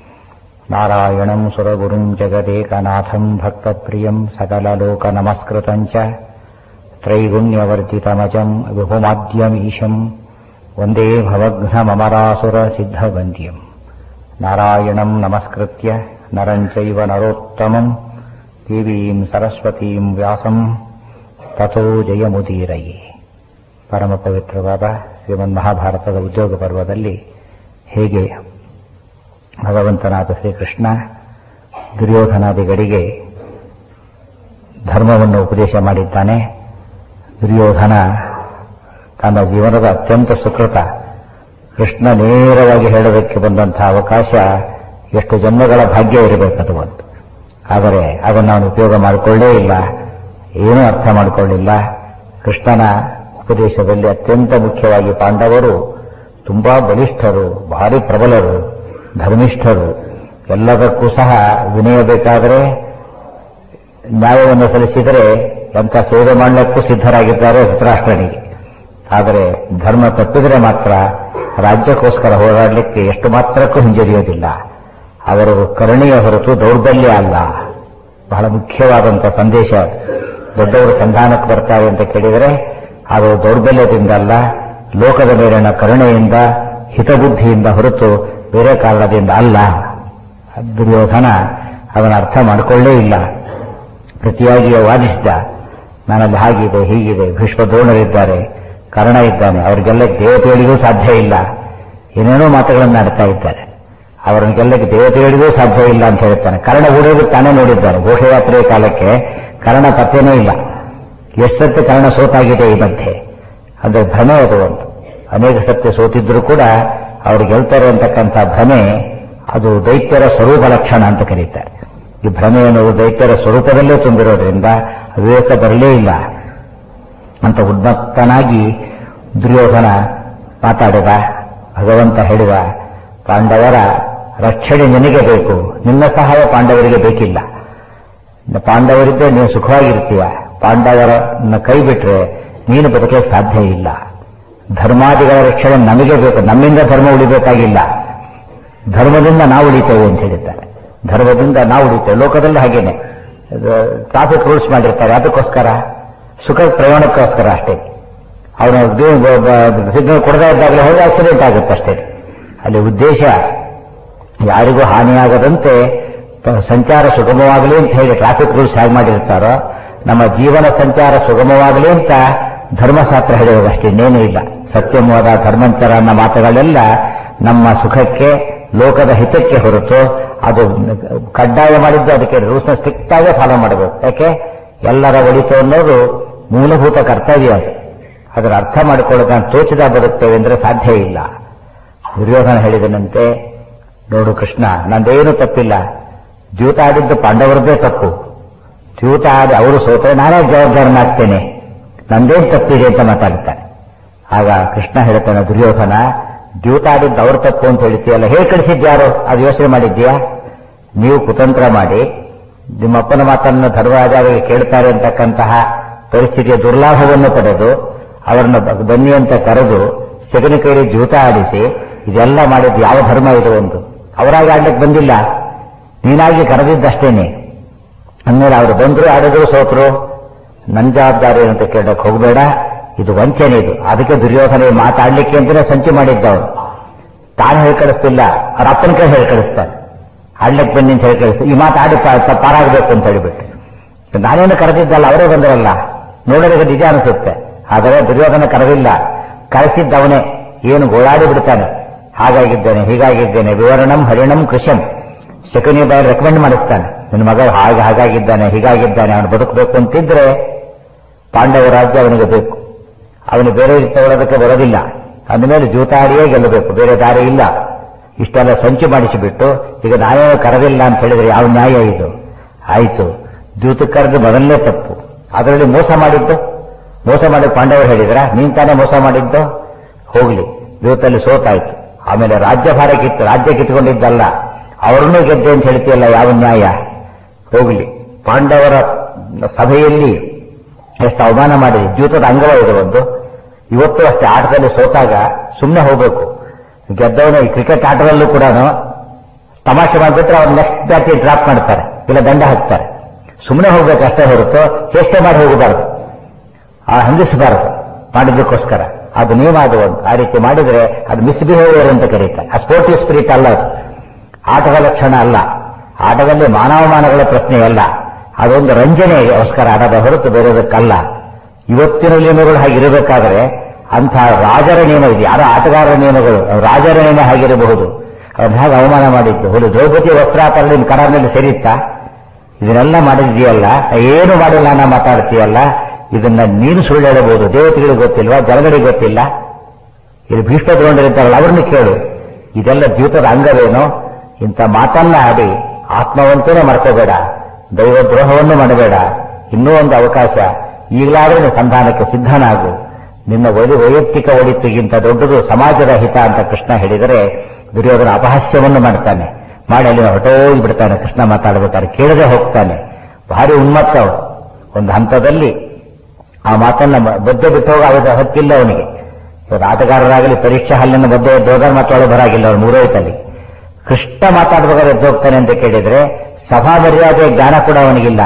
A: नारायणम् सुरगुरुम् जगदेकनाथम् भक्तप्रियम् सकललोकनमस्कृतम् च त्रैगुण्यवर्जितमजम् विभुमाद्यमीशम् वन्दे भवघ्नममरासुरसिद्धवन्द्यम् नारायणम् नमस्कृत्य नरम् चैव नरोत्तमम् देवीम् सरस्वतीम् व्यासम् ತಥೋ ಜಯಮುದೀರಯೇ ಪರಮ ಪವಿತ್ರವಾದ ಶ್ರೀಮನ್ ಮಹಾಭಾರತದ ಉದ್ಯೋಗ ಪರ್ವದಲ್ಲಿ ಹೇಗೆ ಭಗವಂತನಾದ ಶ್ರೀಕೃಷ್ಣ ದುರ್ಯೋಧನಾದಿಗಳಿಗೆ ಧರ್ಮವನ್ನು ಉಪದೇಶ ಮಾಡಿದ್ದಾನೆ ದುರ್ಯೋಧನ ತನ್ನ ಜೀವನದ ಅತ್ಯಂತ ಸುಕೃತ ಕೃಷ್ಣ ನೇರವಾಗಿ ಹೇಳೋದಕ್ಕೆ ಬಂದಂತಹ ಅವಕಾಶ ಎಷ್ಟು ಜನ್ಮಗಳ ಭಾಗ್ಯ ಇರಬೇಕದು ಒಂದು ಆದರೆ ಅದನ್ನು ಅವನು ಉಪಯೋಗ ಮಾಡಿಕೊಳ್ಳೇ ಇಲ್ಲ ಏನೂ ಅರ್ಥ ಮಾಡಿಕೊಳ್ಳಿಲ್ಲ ಕೃಷ್ಣನ ಉಪದೇಶದಲ್ಲಿ ಅತ್ಯಂತ ಮುಖ್ಯವಾಗಿ ಪಾಂಡವರು ತುಂಬಾ ಬಲಿಷ್ಠರು ಭಾರಿ ಪ್ರಬಲರು ಧರ್ಮಿಷ್ಠರು ಎಲ್ಲದಕ್ಕೂ ಸಹ ವಿನಯ ಬೇಕಾದರೆ ನ್ಯಾಯವನ್ನು ಸಲ್ಲಿಸಿದರೆ ಎಂಥ ಸೇವೆ ಮಾಡಲಿಕ್ಕೂ ಸಿದ್ಧರಾಗಿದ್ದಾರೆ ಧೃತರಾಷ್ಟ್ರನಿಗೆ ಆದರೆ ಧರ್ಮ ತಪ್ಪಿದರೆ ಮಾತ್ರ ರಾಜ್ಯಕ್ಕೋಸ್ಕರ ಹೋರಾಡಲಿಕ್ಕೆ ಎಷ್ಟು ಮಾತ್ರಕ್ಕೂ ಹಿಂಜರಿಯೋದಿಲ್ಲ ಅವರು ಕರುಣೆಯ ಹೊರತು ದೌರ್ಬಲ್ಯ ಅಲ್ಲ ಬಹಳ ಮುಖ್ಯವಾದಂಥ ಸಂದೇಶ ದೊಡ್ಡವರು ಸಂಧಾನಕ್ಕೆ ಬರ್ತಾರೆ ಅಂತ ಕೇಳಿದರೆ ಅದು ದೌರ್ಬಲ್ಯದಿಂದ ಅಲ್ಲ ಲೋಕದ ಮೇಲಿನ ಕರುಣೆಯಿಂದ ಹಿತಬುದ್ಧಿಯಿಂದ ಹೊರತು ಬೇರೆ ಕಾರಣದಿಂದ ಅಲ್ಲ ದುರ್ಯೋಧನ ಅದನ್ನು ಅರ್ಥ ಮಾಡಿಕೊಳ್ಳೇ ಇಲ್ಲ ಪ್ರತಿಯಾಗಿ ವಾದಿಸಿದ ನನ್ನಲ್ಲಿ ಹಾಗಿದೆ ಹೀಗಿದೆ ಭೀಷ್ಮ ದ್ರೋಣರಿದ್ದಾರೆ ಕರ್ಣ ಇದ್ದಾನೆ ಅವ್ರಿಗೆಲ್ಲ ದೇವತೆಗಳಿಗೂ ಸಾಧ್ಯ ಇಲ್ಲ ಏನೇನೋ ಮಾತುಗಳನ್ನು ಆಡ್ತಾ ಇದ್ದಾರೆ ಅವರನ್ನು ಗೆಲ್ಲಕ್ಕೆ ದೇವತೆಗಳಿಗೂ ಸಾಧ್ಯ ಇಲ್ಲ ಅಂತ ಹೇಳ್ತಾನೆ ಕರ್ಣ ಓಡೋದು ತಾನೇ ನೋಡಿದ್ದಾನೆ ಘೋಷಯಾತ್ರೆಯ ಕಾಲಕ್ಕೆ ಕರ್ಣ ಪತ್ತೆನೇ ಇಲ್ಲ ಎಷ್ಟು ಸತ್ಯ ಕರ್ಣ ಸೋತಾಗಿದೆ ಈ ಮಧ್ಯೆ ಅಂದ್ರೆ ಭ್ರಮೆ ಅದು ಒಂದು ಅನೇಕ ಸತ್ಯ ಸೋತಿದ್ರು ಕೂಡ ಅವ್ರು ಗೆಲ್ತಾರೆ ಅಂತಕ್ಕಂಥ ಭ್ರಮೆ ಅದು ದೈತ್ಯರ ಸ್ವರೂಪ ಲಕ್ಷಣ ಅಂತ ಕರೀತಾರೆ ಈ ಭ್ರಮೆ ಎನ್ನುವುದು ದೈತ್ಯರ ಸ್ವರೂಪದಲ್ಲೇ ತುಂಬಿರೋದ್ರಿಂದ ವಿವೇಕ ಬರಲೇ ಇಲ್ಲ ಅಂತ ಉನ್ಮತ್ತನಾಗಿ ದುರ್ಯೋಧನ ಮಾತಾಡಿದ ಭಗವಂತ ಹೇಳಿದ ಪಾಂಡವರ ರಕ್ಷಣೆ ನಿನಗೆ ಬೇಕು ನಿನ್ನ ಸಹಾಯ ಪಾಂಡವರಿಗೆ ಬೇಕಿಲ್ಲ ಪಾಂಡವರಿದ್ದರೆ ನೀನು ಸುಖವಾಗಿರ್ತೀಯ ಪಾಂಡವರನ್ನ ಕೈ ಬಿಟ್ರೆ ನೀನು ಬದುಕಲಿಕ್ಕೆ ಸಾಧ್ಯ ಇಲ್ಲ ಧರ್ಮಾದಿಗಳ ರಕ್ಷಣೆ ನಮಗೆ ಬೇಕು ನಮ್ಮಿಂದ ಧರ್ಮ ಉಳಿಬೇಕಾಗಿಲ್ಲ ಧರ್ಮದಿಂದ ನಾವು ಉಳಿತೇವೆ ಅಂತ ಹೇಳಿದ್ದಾರೆ ಧರ್ಮದಿಂದ ನಾವು ಉಳಿತೇವೆ ಲೋಕದಲ್ಲಿ ಹಾಗೇನೆ ಟ್ರಾಫಿಕ್ ರೂಲ್ಸ್ ಮಾಡಿರ್ತಾರೆ ಅದಕ್ಕೋಸ್ಕರ ಸುಖ ಪ್ರಯಾಣಕ್ಕೋಸ್ಕರ ಅಷ್ಟೇ ಅವನು ಸಿಗ್ನಲ್ ಕೊಡದೇ ಇದ್ದಾಗಲೇ ಹೋಗಿ ಆಕ್ಸಿಡೆಂಟ್ ಆಗುತ್ತೆ ಅಷ್ಟೇ ಅಲ್ಲಿ ಉದ್ದೇಶ ಯಾರಿಗೂ ಹಾನಿಯಾಗದಂತೆ ಸಂಚಾರ ಸುಗಮವಾಗಲಿ ಅಂತ ಹೇಗೆ ಟ್ರಾಫಿಕ್ ರೂಲ್ಸ್ ಹೇಗೆ ಮಾಡಿರ್ತಾರೋ ನಮ್ಮ ಜೀವನ ಸಂಚಾರ ಸುಗಮವಾಗಲಿ ಅಂತ ಧರ್ಮಶಾಸ್ತ್ರ ಹೇಳುವುದಷ್ಟೇ ಇನ್ನೇನೂ ಇಲ್ಲ ಸತ್ಯಮವಾದ ಧರ್ಮಂಚರ ಅನ್ನೋ ಮಾತುಗಳೆಲ್ಲ ನಮ್ಮ ಸುಖಕ್ಕೆ ಲೋಕದ ಹಿತಕ್ಕೆ ಹೊರತು ಅದು ಕಡ್ಡಾಯ ಮಾಡಿದ್ದು ಅದಕ್ಕೆ ರೂಲ್ಸ್ನ ಸ್ಟ್ರಿಕ್ಟ್ ಆಗೇ ಫಾಲೋ ಮಾಡಬೇಕು ಯಾಕೆ ಎಲ್ಲರ ಒಳಿತು ಅನ್ನೋದು ಮೂಲಭೂತ ಕರ್ತವ್ಯ ಅದು ಅದರ ಅರ್ಥ ಮಾಡಿಕೊಳ್ಳೋದು ನಾನು ತೋಚಿದ ಬರುತ್ತೇವೆ ಅಂದರೆ ಸಾಧ್ಯ ಇಲ್ಲ ದುರ್ಯೋಧನ ಹೇಳಿದನಂತೆ ನೋಡು ಕೃಷ್ಣ ನಂದೇನು ತಪ್ಪಿಲ್ಲ ದ್ಯೂತ ಆಡಿದ್ದು ಪಾಂಡವರದ್ದೇ ತಪ್ಪು ದ್ಯೂತ ಆಡಿ ಅವರು ಸೋತರೆ ನಾನೇ ಜವಾಬ್ದಾರನಾಗ್ತೇನೆ ನಂದೇನ್ ತಪ್ಪಿದೆ ಅಂತ ಮಾತಾಡ್ತಾನೆ ಆಗ ಕೃಷ್ಣ ಹೇಳ್ತಾನೆ ದುರ್ಯೋಧನ ದ್ಯೂತ ಆಡಿದ್ದು ಅವ್ರ ತಪ್ಪು ಅಂತ ಹೇಳ್ತೀಯಲ್ಲ ಹೇಗೆ ಕಳಿಸಿದ್ಯಾರೋ ಅದು ಯೋಚನೆ ಮಾಡಿದ್ಯಾ ನೀವು ಕುತಂತ್ರ ಮಾಡಿ ನಿಮ್ಮ ಅಪ್ಪನ ಮಾತನ್ನು ಧರ್ಮರಾಜಾವಿಗೆ ಕೇಳ್ತಾರೆ ಅಂತಕ್ಕಂತಹ ಪರಿಸ್ಥಿತಿಯ ದುರ್ಲಾಭವನ್ನು ಪಡೆದು ಅವರನ್ನು ಬನ್ನಿ ಅಂತ ಕರೆದು ಸೆಗಣಿ ಕೈಲಿ ಜೂತ ಆಡಿಸಿ ಇದೆಲ್ಲ ಮಾಡಿದ್ದು ಯಾವ ಧರ್ಮ ಇದು ಒಂದು ಅವರಾಗಿ ಆಡ್ಲಿಕ್ಕೆ ಬಂದಿಲ್ಲ ನೀನಾಗಿ ಕರೆದಿದ್ದಷ್ಟೇನೆ ಅಂದಮೇಲೆ ಅವರು ಬಂದ್ರು ಆಡಿದ್ರು ಸೋತರು ನನ್ನ ಜವಾಬ್ದಾರಿ ಅಂತ ಕೇಳಕ್ ಹೋಗಬೇಡ ಇದು ವಂಚನೆ ಇದು ಅದಕ್ಕೆ ದುರ್ಯೋಧನ ಮಾತಾಡ್ಲಿಕ್ಕೆ ಅಂತಾನೆ ಸಂಚು ಮಾಡಿದ್ದವನು ತಾನು ಹೇಳಿ ಕಳಿಸ್ತಿಲ್ಲ ಅವ್ರ ಅಪ್ಪನ ಕೈ ಹೇಳಿ ಕಳಿಸ್ತಾನೆ ಆಡ್ಲಿಕ್ಕೆ ಬನ್ನಿ ಅಂತ ಹೇಳಿ ಕಳಿಸ್ತು ಈ ಮಾತು ಆಡಿ ಪಾ- ಪ- ಪಾರಾಗಬೇಕು ಅಂತ ಹೇಳಿಬಿಟ್ಟು ನಾನೇನು ಕರೆದಿದ್ದಲ್ಲ ಅವರೇ ಬಂದರಲ್ಲ ನೋಡೋದಕ್ಕೆ ನಿಜ ಅನಿಸುತ್ತೆ ಆದರೆ ದುರ್ಯೋಧನ ಕರೆದಿಲ್ಲ ಕರೆಸಿದ್ದವನೇ ಏನು ಗೋಳಾಡಿ ಬಿಡ್ತಾನೆ ಹಾಗಾಗಿದ್ದೇನೆ ಹೀಗಾಗಿದ್ದೇನೆ ವಿವರಣಂ ಹರಿಣಂ ಕೃಷಂ ಶಕುನಿ ಬಾಯಿ ರೆಕಮೆಂಡ್ ಮಾಡಿಸ್ತಾನೆ ನಿನ್ನ ಮಗ ಹಾಗೆ ಹಾಗಾಗಿದ್ದಾನೆ ಹೀಗಾಗಿದ್ದಾನೆ ಅವನು ಬದುಕಬೇಕು ಅಂತಿದ್ರೆ ಪಾಂಡವ ರಾಜ್ಯ ಅವನಿಗೆ ಬೇಕು ಅವನು ಬೇರೆ ತಗೊಳ್ಳೋದಕ್ಕೆ ಬರೋದಿಲ್ಲ ಅಂದಮೇಲೆ ಜೂತಾಡಿಯೇ ಗೆಲ್ಲಬೇಕು ಬೇರೆ ದಾರಿ ಇಲ್ಲ ಇಷ್ಟೆಲ್ಲ ಸಂಚು ಮಾಡಿಸಿಬಿಟ್ಟು ಈಗ ನಾನೇನು ಕರೆದಿಲ್ಲ ಅಂತ ಹೇಳಿದ್ರೆ ಯಾವ ನ್ಯಾಯ ಇದು ಆಯ್ತು ಜೂತ ಕರೆದು ಮೊದಲನೇ ತಪ್ಪು ಅದರಲ್ಲಿ ಮೋಸ ಮಾಡಿದ್ದು ಮೋಸ ಮಾಡಿ ಪಾಂಡವರು ಹೇಳಿದ್ರ ನೀನ್ ತಾನೇ ಮೋಸ ಮಾಡಿದ್ದು ಹೋಗ್ಲಿ ಜೂತಲ್ಲಿ ಸೋತಾಯ್ತು ಆಮೇಲೆ ರಾಜ್ಯಭಾರ ಕಿತ್ತು ರಾಜ್ಯ ಕಿತ್ಕೊಂಡಿದ್ದಲ್ಲ ಅವರನ್ನೂ ಗೆದ್ದೆ ಅಂತ ಹೇಳ್ತೀಯಲ್ಲ ಯಾವ ನ್ಯಾಯ ಹೋಗ್ಲಿ ಪಾಂಡವರ ಸಭೆಯಲ್ಲಿ ಎಷ್ಟು ಅವಮಾನ ಮಾಡಿದೆ ದ್ಯೂತದ ಅಂಗವ ಇದು ಒಂದು ಇವತ್ತು ಅಷ್ಟೇ ಆಟದಲ್ಲಿ ಸೋತಾಗ ಸುಮ್ಮನೆ ಹೋಗ್ಬೇಕು ಗೆದ್ದವನು ಈ ಕ್ರಿಕೆಟ್ ಆಟದಲ್ಲೂ ಕೂಡ ತಮಾಷೆ ಮಾಡಿಬಿಟ್ರೆ ಅವ್ರು ನೆಕ್ಸ್ಟ್ ಬ್ಯಾಚ್ ಡ್ರಾಪ್ ಮಾಡ್ತಾರೆ ಇಲ್ಲ ದಂಡ ಹಾಕ್ತಾರೆ ಸುಮ್ಮನೆ ಹೋಗ್ಬೇಕು ಅಷ್ಟೇ ಹೊರತು ಚೇಷ್ಟೆ ಮಾಡಿ ಹೋಗಬಾರದು ಆ ಹಂಗಿಸಬಾರದು ಮಾಡಿದ್ದಕ್ಕೋಸ್ಕರ ಅದು ನಿಯಮ ಅದು ಒಂದು ಆ ರೀತಿ ಮಾಡಿದ್ರೆ ಅದು ಮಿಸ್ಬಿಹೇವಿಯರ್ ಅಂತ ಕರೀತಾರೆ ಆ ಸ್ಪೋರ್ಟಿವ್ ಸ್ಪಿರಿಟ್ ಅಲ್ಲ ಅದು ಆಟದ ಲಕ್ಷಣ ಅಲ್ಲ ಆಟದಲ್ಲಿ ಮಾನವಮಾನಗಳ ಪ್ರಶ್ನೆ ಅಲ್ಲ ಅದೊಂದು ರಂಜನೆಗೋಸ್ಕರ ಆಡದ ಹೊರತು ಬೇರೆದಕ್ಕಲ್ಲ ಇವತ್ತಿನ ನಿಯಮಗಳು ಹಾಗಿರಬೇಕಾದ್ರೆ ಅಂಥ ರಾಜರ ನಿಯಮ ಇದೆ ಯಾರ ಆಟಗಾರರ ನಿಯಮಗಳು ರಾಜರ ನಿಯಮ ಹಾಗಿರಬಹುದು ಅದನ್ನ ಹೇಗೆ ಅವಮಾನ ಮಾಡಿದ್ದು ಹುಲಿ ದ್ರೌಪದಿ ವಸ್ತ್ರಾಪರಣ ನಿಮ್ ಕರಾರ್ನಲ್ಲಿ ಸೇರಿತ್ತಾ ಇದನ್ನೆಲ್ಲ ಮಾಡಿದ್ಯಲ್ಲ ಏನು ಮಾಡಿಲ್ಲ ನಾ ಮಾತಾಡ್ತೀಯಲ್ಲ ಇದನ್ನ ನೀನು ಸುಳ್ಳು ಹೇಳಬಹುದು ದೇವತೆಗಳಿಗೆ ಗೊತ್ತಿಲ್ವಾ ಜನಗಳಿಗೆ ಗೊತ್ತಿಲ್ಲ ಇಲ್ಲಿ ಭೀಷ್ಮ ದ್ರೋಣರಿದ್ದಾರಲ್ಲ ಅವ್ರನ್ನ ಕೇಳು ಇದೆಲ್ಲ ದ್ಯೂತದ ಅಂಗವೇನೋ ಇಂಥ ಮಾತನ್ನ ಆಡಿ ಆತ್ಮವಂತನೇ ಮಾಡ್ಕೋಬೇಡ ದೈವ ದ್ರೋಹವನ್ನು ಮಾಡಬೇಡ ಇನ್ನೂ ಒಂದು ಅವಕಾಶ ಈಗಲಾದರೂ ನೀನು ಸಂಧಾನಕ್ಕೆ ಸಿದ್ಧನಾಗು ನಿನ್ನ ವೈ- ವೈಯಕ್ತಿಕ ಒಳಿತಿಗಿಂತ ದೊಡ್ಡದು ಸಮಾಜದ ಹಿತ ಅಂತ ಕೃಷ್ಣ ಹೇಳಿದರೆ ದುರ್ಯೋಧನ ಅಪಹಾಸ್ಯವನ್ನು ಮಾಡ್ತಾನೆ ಮಾಡಿ ಅಲ್ಲಿ ಹೊರಟೋಗಿ ಬಿಡ್ತಾನೆ ಕೃಷ್ಣ ಮಾತಾಡಬೇಕಾದ್ರೆ ಕೇಳದೆ ಹೋಗ್ತಾನೆ ಭಾರಿ ಉನ್ಮತ್ತ ಅವನು. ಒಂದು ಹಂತದಲ್ಲಿ ಆ ಮಾತನ್ನ ಬದ್ದೆ ಬಿಟ್ಟು ಹೋಗ ಅವರ ಹಕ್ಕಿಲ್ಲ ಅವನಿಗೆ ಇವತ್ತು ಆಟಗಾರರಾಗಲಿ ಪರೀಕ್ಷಾ ಹಲ್ಲಿನ ಬದ್ದೆ ಎದ್ದೋಗಾರ ಮಾತಾಡೋ ಬರಾಗಿಲ್ಲ ಅವ್ರು ಮೂರೋಯ್ತಲ್ಲಿ ಕೃಷ್ಣ ಮಾತಾಡ್ಬೇಕಾದ್ರೆ ಎದ್ದೋಗ್ತಾನೆ ಅಂತ ಕೇಳಿದ್ರೆ ಸಭಾ ಮರ್ಯಾದೆ ಜ್ಞಾನ ಕೂಡ ಅವನಿಗಿಲ್ಲ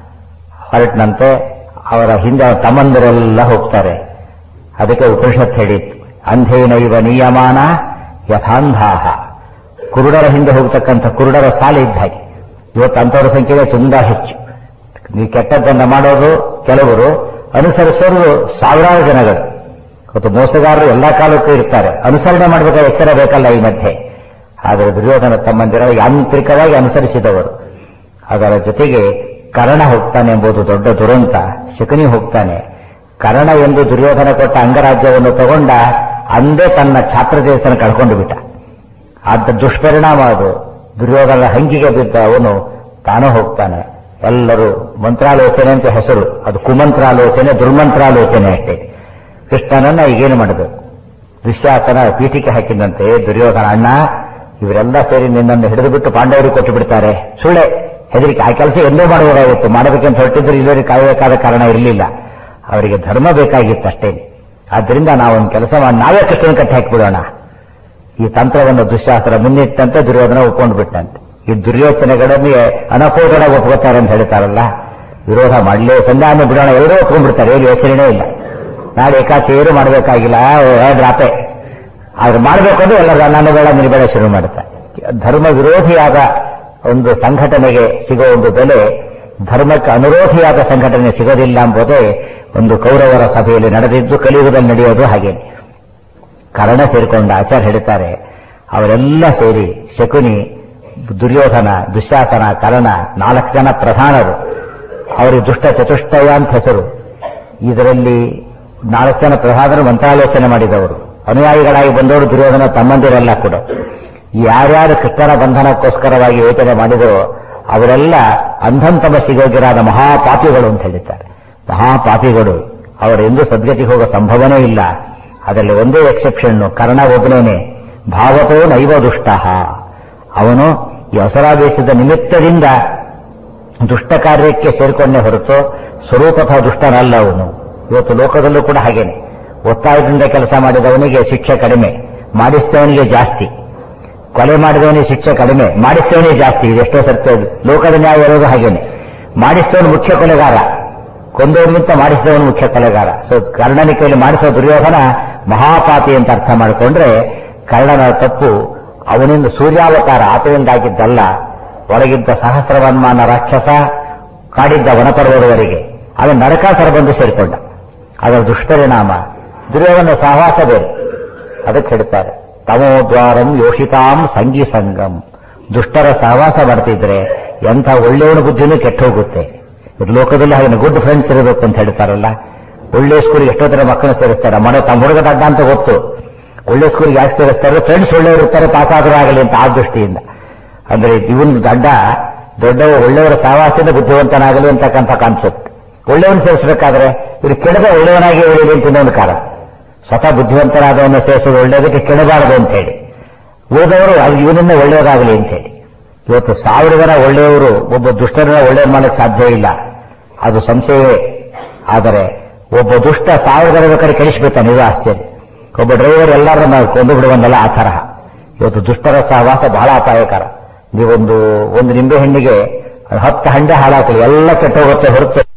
A: ಹೊರಟಿನಂತೆ ಅವರ ಹಿಂದೆ ಅವರ ತಮ್ಮಂದಿರೆಲ್ಲ ಹೋಗ್ತಾರೆ ಅದಕ್ಕೆ ಉಪನಿಷತ್ ಹೇಳಿತ್ತು ಅಂಧೇನೈವ ನಿಯಮಾನ ಯಥಾಂಧಾಹ ಕುರುಡರ ಹಿಂದೆ ಹೋಗ್ತಕ್ಕಂಥ ಕುರುಡರ ಸಾಲ ಇದ್ದ ಹಾಗೆ ಇವತ್ತು ಅಂಥವ್ರ ಸಂಖ್ಯೆ ತುಂಬಾ ಹೆಚ್ಚು ನೀವು ಕೆಟ್ಟದ್ದನ್ನ ಮಾಡೋದು ಕೆಲವರು ಅನುಸರಿಸೋರು ಸಾವಿರಾರು ಜನಗಳು ಇವತ್ತು ಮೋಸಗಾರರು ಎಲ್ಲಾ ಕಾಲಕ್ಕೂ ಇರ್ತಾರೆ ಅನುಸರಣೆ ಮಾಡಬೇಕಾದ ಎಚ್ಚರ ಬೇಕಲ್ಲ ಈ ಮಧ್ಯೆ ಆದರೆ ದುರ್ಯೋಧನ ತಮ್ಮಂದಿರ ಯಾಂತ್ರಿಕವಾಗಿ ಅನುಸರಿಸಿದವರು ಅದರ ಜೊತೆಗೆ ಕರ್ಣ ಹೋಗ್ತಾನೆ ಎಂಬುದು ದೊಡ್ಡ ದುರಂತ ಶಕುನಿ ಹೋಗ್ತಾನೆ ಕರ್ಣ ಎಂದು ದುರ್ಯೋಧನ ಕೊಟ್ಟ ಅಂಗರಾಜ್ಯವನ್ನು ತಗೊಂಡ ಅಂದೇ ತನ್ನ ಛಾತ್ರ ದೇಶನ ಕಳ್ಕೊಂಡು ಬಿಟ್ಟ ಆದ ದುಷ್ಪರಿಣಾಮ ಅದು ದುರ್ಯೋಧನ ಹಂಗಿಗೆ ಬಿದ್ದ ಅವನು ತಾನು ಹೋಗ್ತಾನೆ ಎಲ್ಲರೂ ಮಂತ್ರಾಲೋಚನೆ ಅಂತ ಹೆಸರು ಅದು ಕುಮಂತ್ರಾಲೋಚನೆ ದುರ್ಮಂತ್ರಾಲೋಚನೆ ಅಷ್ಟೇ ಕೃಷ್ಣನನ್ನ ಈಗೇನು ಮಾಡಬೇಕು ದುಶ್ಯಾಸನ ಪೀಠಿಕೆ ಹಾಕಿದಂತೆ ದುರ್ಯೋಧನ ಅಣ್ಣ ಇವರೆಲ್ಲ ಸೇರಿ ನಿನ್ನನ್ನು ಹಿಡಿದು ಬಿಟ್ಟು ಪಾಂಡವರಿಗೆ ಕೊಟ್ಟು ಬಿಡ್ತಾರೆ ಸುಳ್ಳೆ ಹೆದರಿಕೆ ಆ ಕೆಲಸ ಎಂದೋ ಮಾಡಬೇಕಾಗಿತ್ತು ಮಾಡಬೇಕಂತ ಹೊರಟಿದ್ರು ಇಲ್ಲವರಿಗೆ ಕಾಯಬೇಕಾದ ಕಾರಣ ಇರಲಿಲ್ಲ ಅವರಿಗೆ ಧರ್ಮ ಬೇಕಾಗಿತ್ತು ಅಷ್ಟೇ ಆದ್ದರಿಂದ ನಾವೊಂದು ಕೆಲಸ ಮಾಡಿ ನಾವೇ ಕೃಷ್ಣನ ಕಟ್ಟಿ ಹಾಕಿಬಿಡೋಣ ಈ ತಂತ್ರವನ್ನು ದುಶ್ಯಾಸ್ತ್ರ ಮುನ್ನಿಟ್ಟಂತೆ ದುರ್ಯೋಧನ ಒಪ್ಕೊಂಡು ಬಿಟ್ಟಂತೆ ಈ ದುರ್ಯೋಚನೆಗಳನ್ನು ಅನಕೋದನ ಒಪ್ಕೋತಾರೆ ಅಂತ ಹೇಳ್ತಾರಲ್ಲ ವಿರೋಧ ಮಾಡಲೇ ಸಂಧಾನ ಬಿಡೋಣ ಎಲ್ಲರೂ ಒಪ್ಕೊಂಡ್ಬಿಡ್ತಾರೆ ಏನು ಯೋಚನೆನೇ ಇಲ್ಲ ನಾಳೆ ಏಕಾಸಿ ಏನು ಮಾಡಬೇಕಾಗಿಲ್ಲ ಡ್ರಾಪೆ ಆದ್ರೆ ಮಾಡಬೇಕು ಅಂದ್ರೆ ಎಲ್ಲ ನನ್ನ ಬೇಡ ನಿನ್ನ ಬೇಡ ಶುರು ಮಾಡುತ್ತೆ ಧರ್ಮ ವಿರೋಧಿಯಾದ ಒಂದು ಸಂಘಟನೆಗೆ ಸಿಗೋ ಒಂದು ಬೆಲೆ ಧರ್ಮಕ್ಕೆ ಅನುರೋಧಿಯಾದ ಸಂಘಟನೆ ಸಿಗೋದಿಲ್ಲ ಎಂಬುದೇ ಒಂದು ಕೌರವರ ಸಭೆಯಲ್ಲಿ ನಡೆದಿದ್ದು ಕಲಿಯುಗದಲ್ಲಿ ನಡೆಯೋದು ಹಾಗೇನೆ ಕರ್ಣ ಸೇರಿಕೊಂಡ ಆಚಾರ್ಯ ಹೇಳ್ತಾರೆ ಅವರೆಲ್ಲ ಸೇರಿ ಶಕುನಿ ದುರ್ಯೋಧನ ದುಶ್ಯಾಸನ ಕರ್ಣ ನಾಲ್ಕು ಜನ ಪ್ರಧಾನರು ಅವರಿಗೆ ದುಷ್ಟ ಚತುಷ್ಟಯ ಅಂತ ಹೆಸರು ಇದರಲ್ಲಿ ನಾಲ್ಕು ಜನ ಪ್ರಧಾನರು ಮಂತ್ರಾಲೋಚನೆ ಮಾಡಿದವರು ಅನುಯಾಯಿಗಳಾಗಿ ಬಂದವರು ದುರ್ಯೋಧನ ತಮ್ಮಂದಿರೆಲ್ಲ ಕೂಡ ಯಾರ್ಯಾರು ಕೃಷ್ಣನ ಬಂಧನಕ್ಕೋಸ್ಕರವಾಗಿ ಯೋಚನೆ ಮಾಡಿದರೋ ಅವರೆಲ್ಲ ಅಂಧಂತಮ ಸಿಗೋಗಿರಾದ ಮಹಾಪಾಪಿಗಳು ಅಂತ ಹೇಳಿದ್ದಾರೆ ಮಹಾಪಾಪಿಗಳು ಅವರೆಂದೂ ಸದ್ಗತಿಗೆ ಹೋಗೋ ಸಂಭವನೇ ಇಲ್ಲ ಅದರಲ್ಲಿ ಒಂದೇ ಎಕ್ಸೆಪ್ಷನ್ ಕರ್ಣ ಒಬ್ಬನೇನೆ ಭಾವತೋ ನೈವ ದುಷ್ಟ ಅವನು ಈ ಅಸರಾವೇಶದ ನಿಮಿತ್ತದಿಂದ ದುಷ್ಟ ಕಾರ್ಯಕ್ಕೆ ಸೇರ್ಕೊಂಡೇ ಹೊರತು ಸ್ವರೂಪತಃ ದುಷ್ಟನಲ್ಲ ಅವನು ಇವತ್ತು ಲೋಕದಲ್ಲೂ ಕೂಡ ಹಾಗೇನೆ ಒತ್ತಾಯದಿಂದ ಕೆಲಸ ಮಾಡಿದವನಿಗೆ ಶಿಕ್ಷೆ ಕಡಿಮೆ ಮಾಡಿಸಿದವನಿಗೆ ಜಾಸ್ತಿ ಕೊಲೆ ಮಾಡಿದವನಿಗೆ ಶಿಕ್ಷೆ ಕಡಿಮೆ ಮಾಡಿಸಿದವನಿಗೆ ಜಾಸ್ತಿ ಇದೆಷ್ಟೋ ಸತ್ಯ ಅದು. ಲೋಕದ ನ್ಯಾಯ ಇರೋದು ಹಾಗೇನೆ ಮಾಡಿಸಿದವನು ಮುಖ್ಯ ಕೊಲೆಗಾರ ಕೊಂದವನಿಗಿಂತ ಮಾಡಿಸಿದವನು ಮುಖ್ಯ ಕೊಲೆಗಾರ ಸೊ ಕರ್ಣನ ಕೈಲಿ ಮಾಡಿಸೋ ದುರ್ಯೋಧನ ಮಹಾಪಾತಿ ಅಂತ ಅರ್ಥ ಮಾಡಿಕೊಂಡ್ರೆ ಕರ್ಣನ ತಪ್ಪು ಅವನಿಂದ ಸೂರ್ಯಾವತಾರ ಆತನಿಂದಾಗಿದ್ದಲ್ಲ ಒಳಗಿದ್ದ ಸಹಸ್ರವನ್ಮಾನ ರಾಕ್ಷಸ ಕಾಡಿದ್ದ ವನಪರ್ವದವರೆಗೆ ಅದು ನರಕಾಸರ ಬಂದು ಸೇರಿಕೊಂಡ ಅದರ ದುಷ್ಪರಿಣಾಮ ದುರ್ಯೋಧನ ಸಹವಾಸ ಬೇರೆ ಅದಕ್ಕೆ ಹೇಳ್ತಾರೆ ತಮೋದ್ವಾರಂ ಯೋಷಿತಾಂ ಸಂಗಿ ಸಂಗಂ ದುಷ್ಟರ ಸಹವಾಸ ಮಾಡ್ತಿದ್ರೆ ಎಂಥ ಒಳ್ಳೆಯವನ ಬುದ್ಧಿನೂ ಕೆಟ್ಟ ಹೋಗುತ್ತೆ ಇದು ಲೋಕದಲ್ಲಿ ಹಾಗೆ ಗುಡ್ ಫ್ರೆಂಡ್ಸ್ ಇರಬೇಕು ಅಂತ ಹೇಳ್ತಾರಲ್ಲ ಒಳ್ಳೆ ಸ್ಕೂಲ್ಗೆ ಎಷ್ಟೋ ತರ ಮಕ್ಕಳನ್ನ ಸೇರಿಸ್ತಾರೆ ಮನೆ ತಮ್ಮ ಹುಡುಗ ದಡ್ಡ ಅಂತ ಗೊತ್ತು ಒಳ್ಳೆ ಸ್ಕೂಲ್ಗೆ ಯಾಕೆ ಸೇರಿಸ್ತಾರೆ ಫ್ರೆಂಡ್ಸ್ ಒಳ್ಳೆಯವರು ಇರ್ತಾರೆ ಪಾಸ್ ಆದರೂ ಆಗಲಿ ಅಂತ ಆ ದೃಷ್ಟಿಯಿಂದ ಅಂದ್ರೆ ಇವನ್ ದಡ್ಡ ದೊಡ್ಡವ ಒಳ್ಳೆಯವರ ಸಹವಾಸದಿಂದ ಬುದ್ಧಿವಂತನಾಗಲಿ ಅಂತಕ್ಕಂಥ ಕಾನ್ಸೆಪ್ಟ್ ಒಳ್ಳೆಯವನು ಸೇರಿಸಬೇಕಾದ್ರೆ ಇವರು ಕೆಳದ ಒಳ್ಳೆಯವನಾಗಿ ಉಳಿಯಲಿ ಅಂತ ಇನ್ನೊಂದು ಕಾರಣ ಸ್ವತಃ ಬುದ್ಧಿವಂತರಾದವನ್ನ ಸೇರಿಸೋದು ಒಳ್ಳೆಯದಕ್ಕೆ ಕೆಳಬಾರದು ಅಂತ ಹೇಳಿ ಉಳಿದವರು ಇವನಿಂದ ಒಳ್ಳೆಯದಾಗಲಿ ಅಂತ ಹೇಳಿ ಇವತ್ತು ಸಾವಿರ ಜನ ಒಳ್ಳೆಯವರು ಒಬ್ಬ ದುಷ್ಟರನ್ನ ಒಳ್ಳೆಯವ್ರು ಮಾಡಕ್ಕೆ ಸಾಧ್ಯ ಇಲ್ಲ ಅದು ಸಂಶಯವೇ ಆದರೆ ಒಬ್ಬ ದುಷ್ಟ ಸಾವಿರ ಜನ ಬೇಕಾದ್ರೆ ಕೆಡಿಸ್ಬಿಡ್ತಾನೆ ಇದು ಆಶ್ಚರ್ಯ ಒಬ್ಬ ಡ್ರೈವರ್ ಎಲ್ಲರನ್ನ ಕೊಂದು ಬಿಡುವನ್ನಲ್ಲ ಆ ತರಹ ಇವತ್ತು ದುಷ್ಟರ ಸಹವಾಸ ಬಹಳ ಅಪಾಯಕರ ನೀವೊಂದು ಒಂದು ನಿಂಬೆ ಹಣ್ಣಿಗೆ ಹತ್ತು ಹಂಡೆ ಹಾಳಾಕಲಿ ಎಲ್ಲ ಕೆಟ್ಟೋಗುತ್ತೆ ಹೊರತು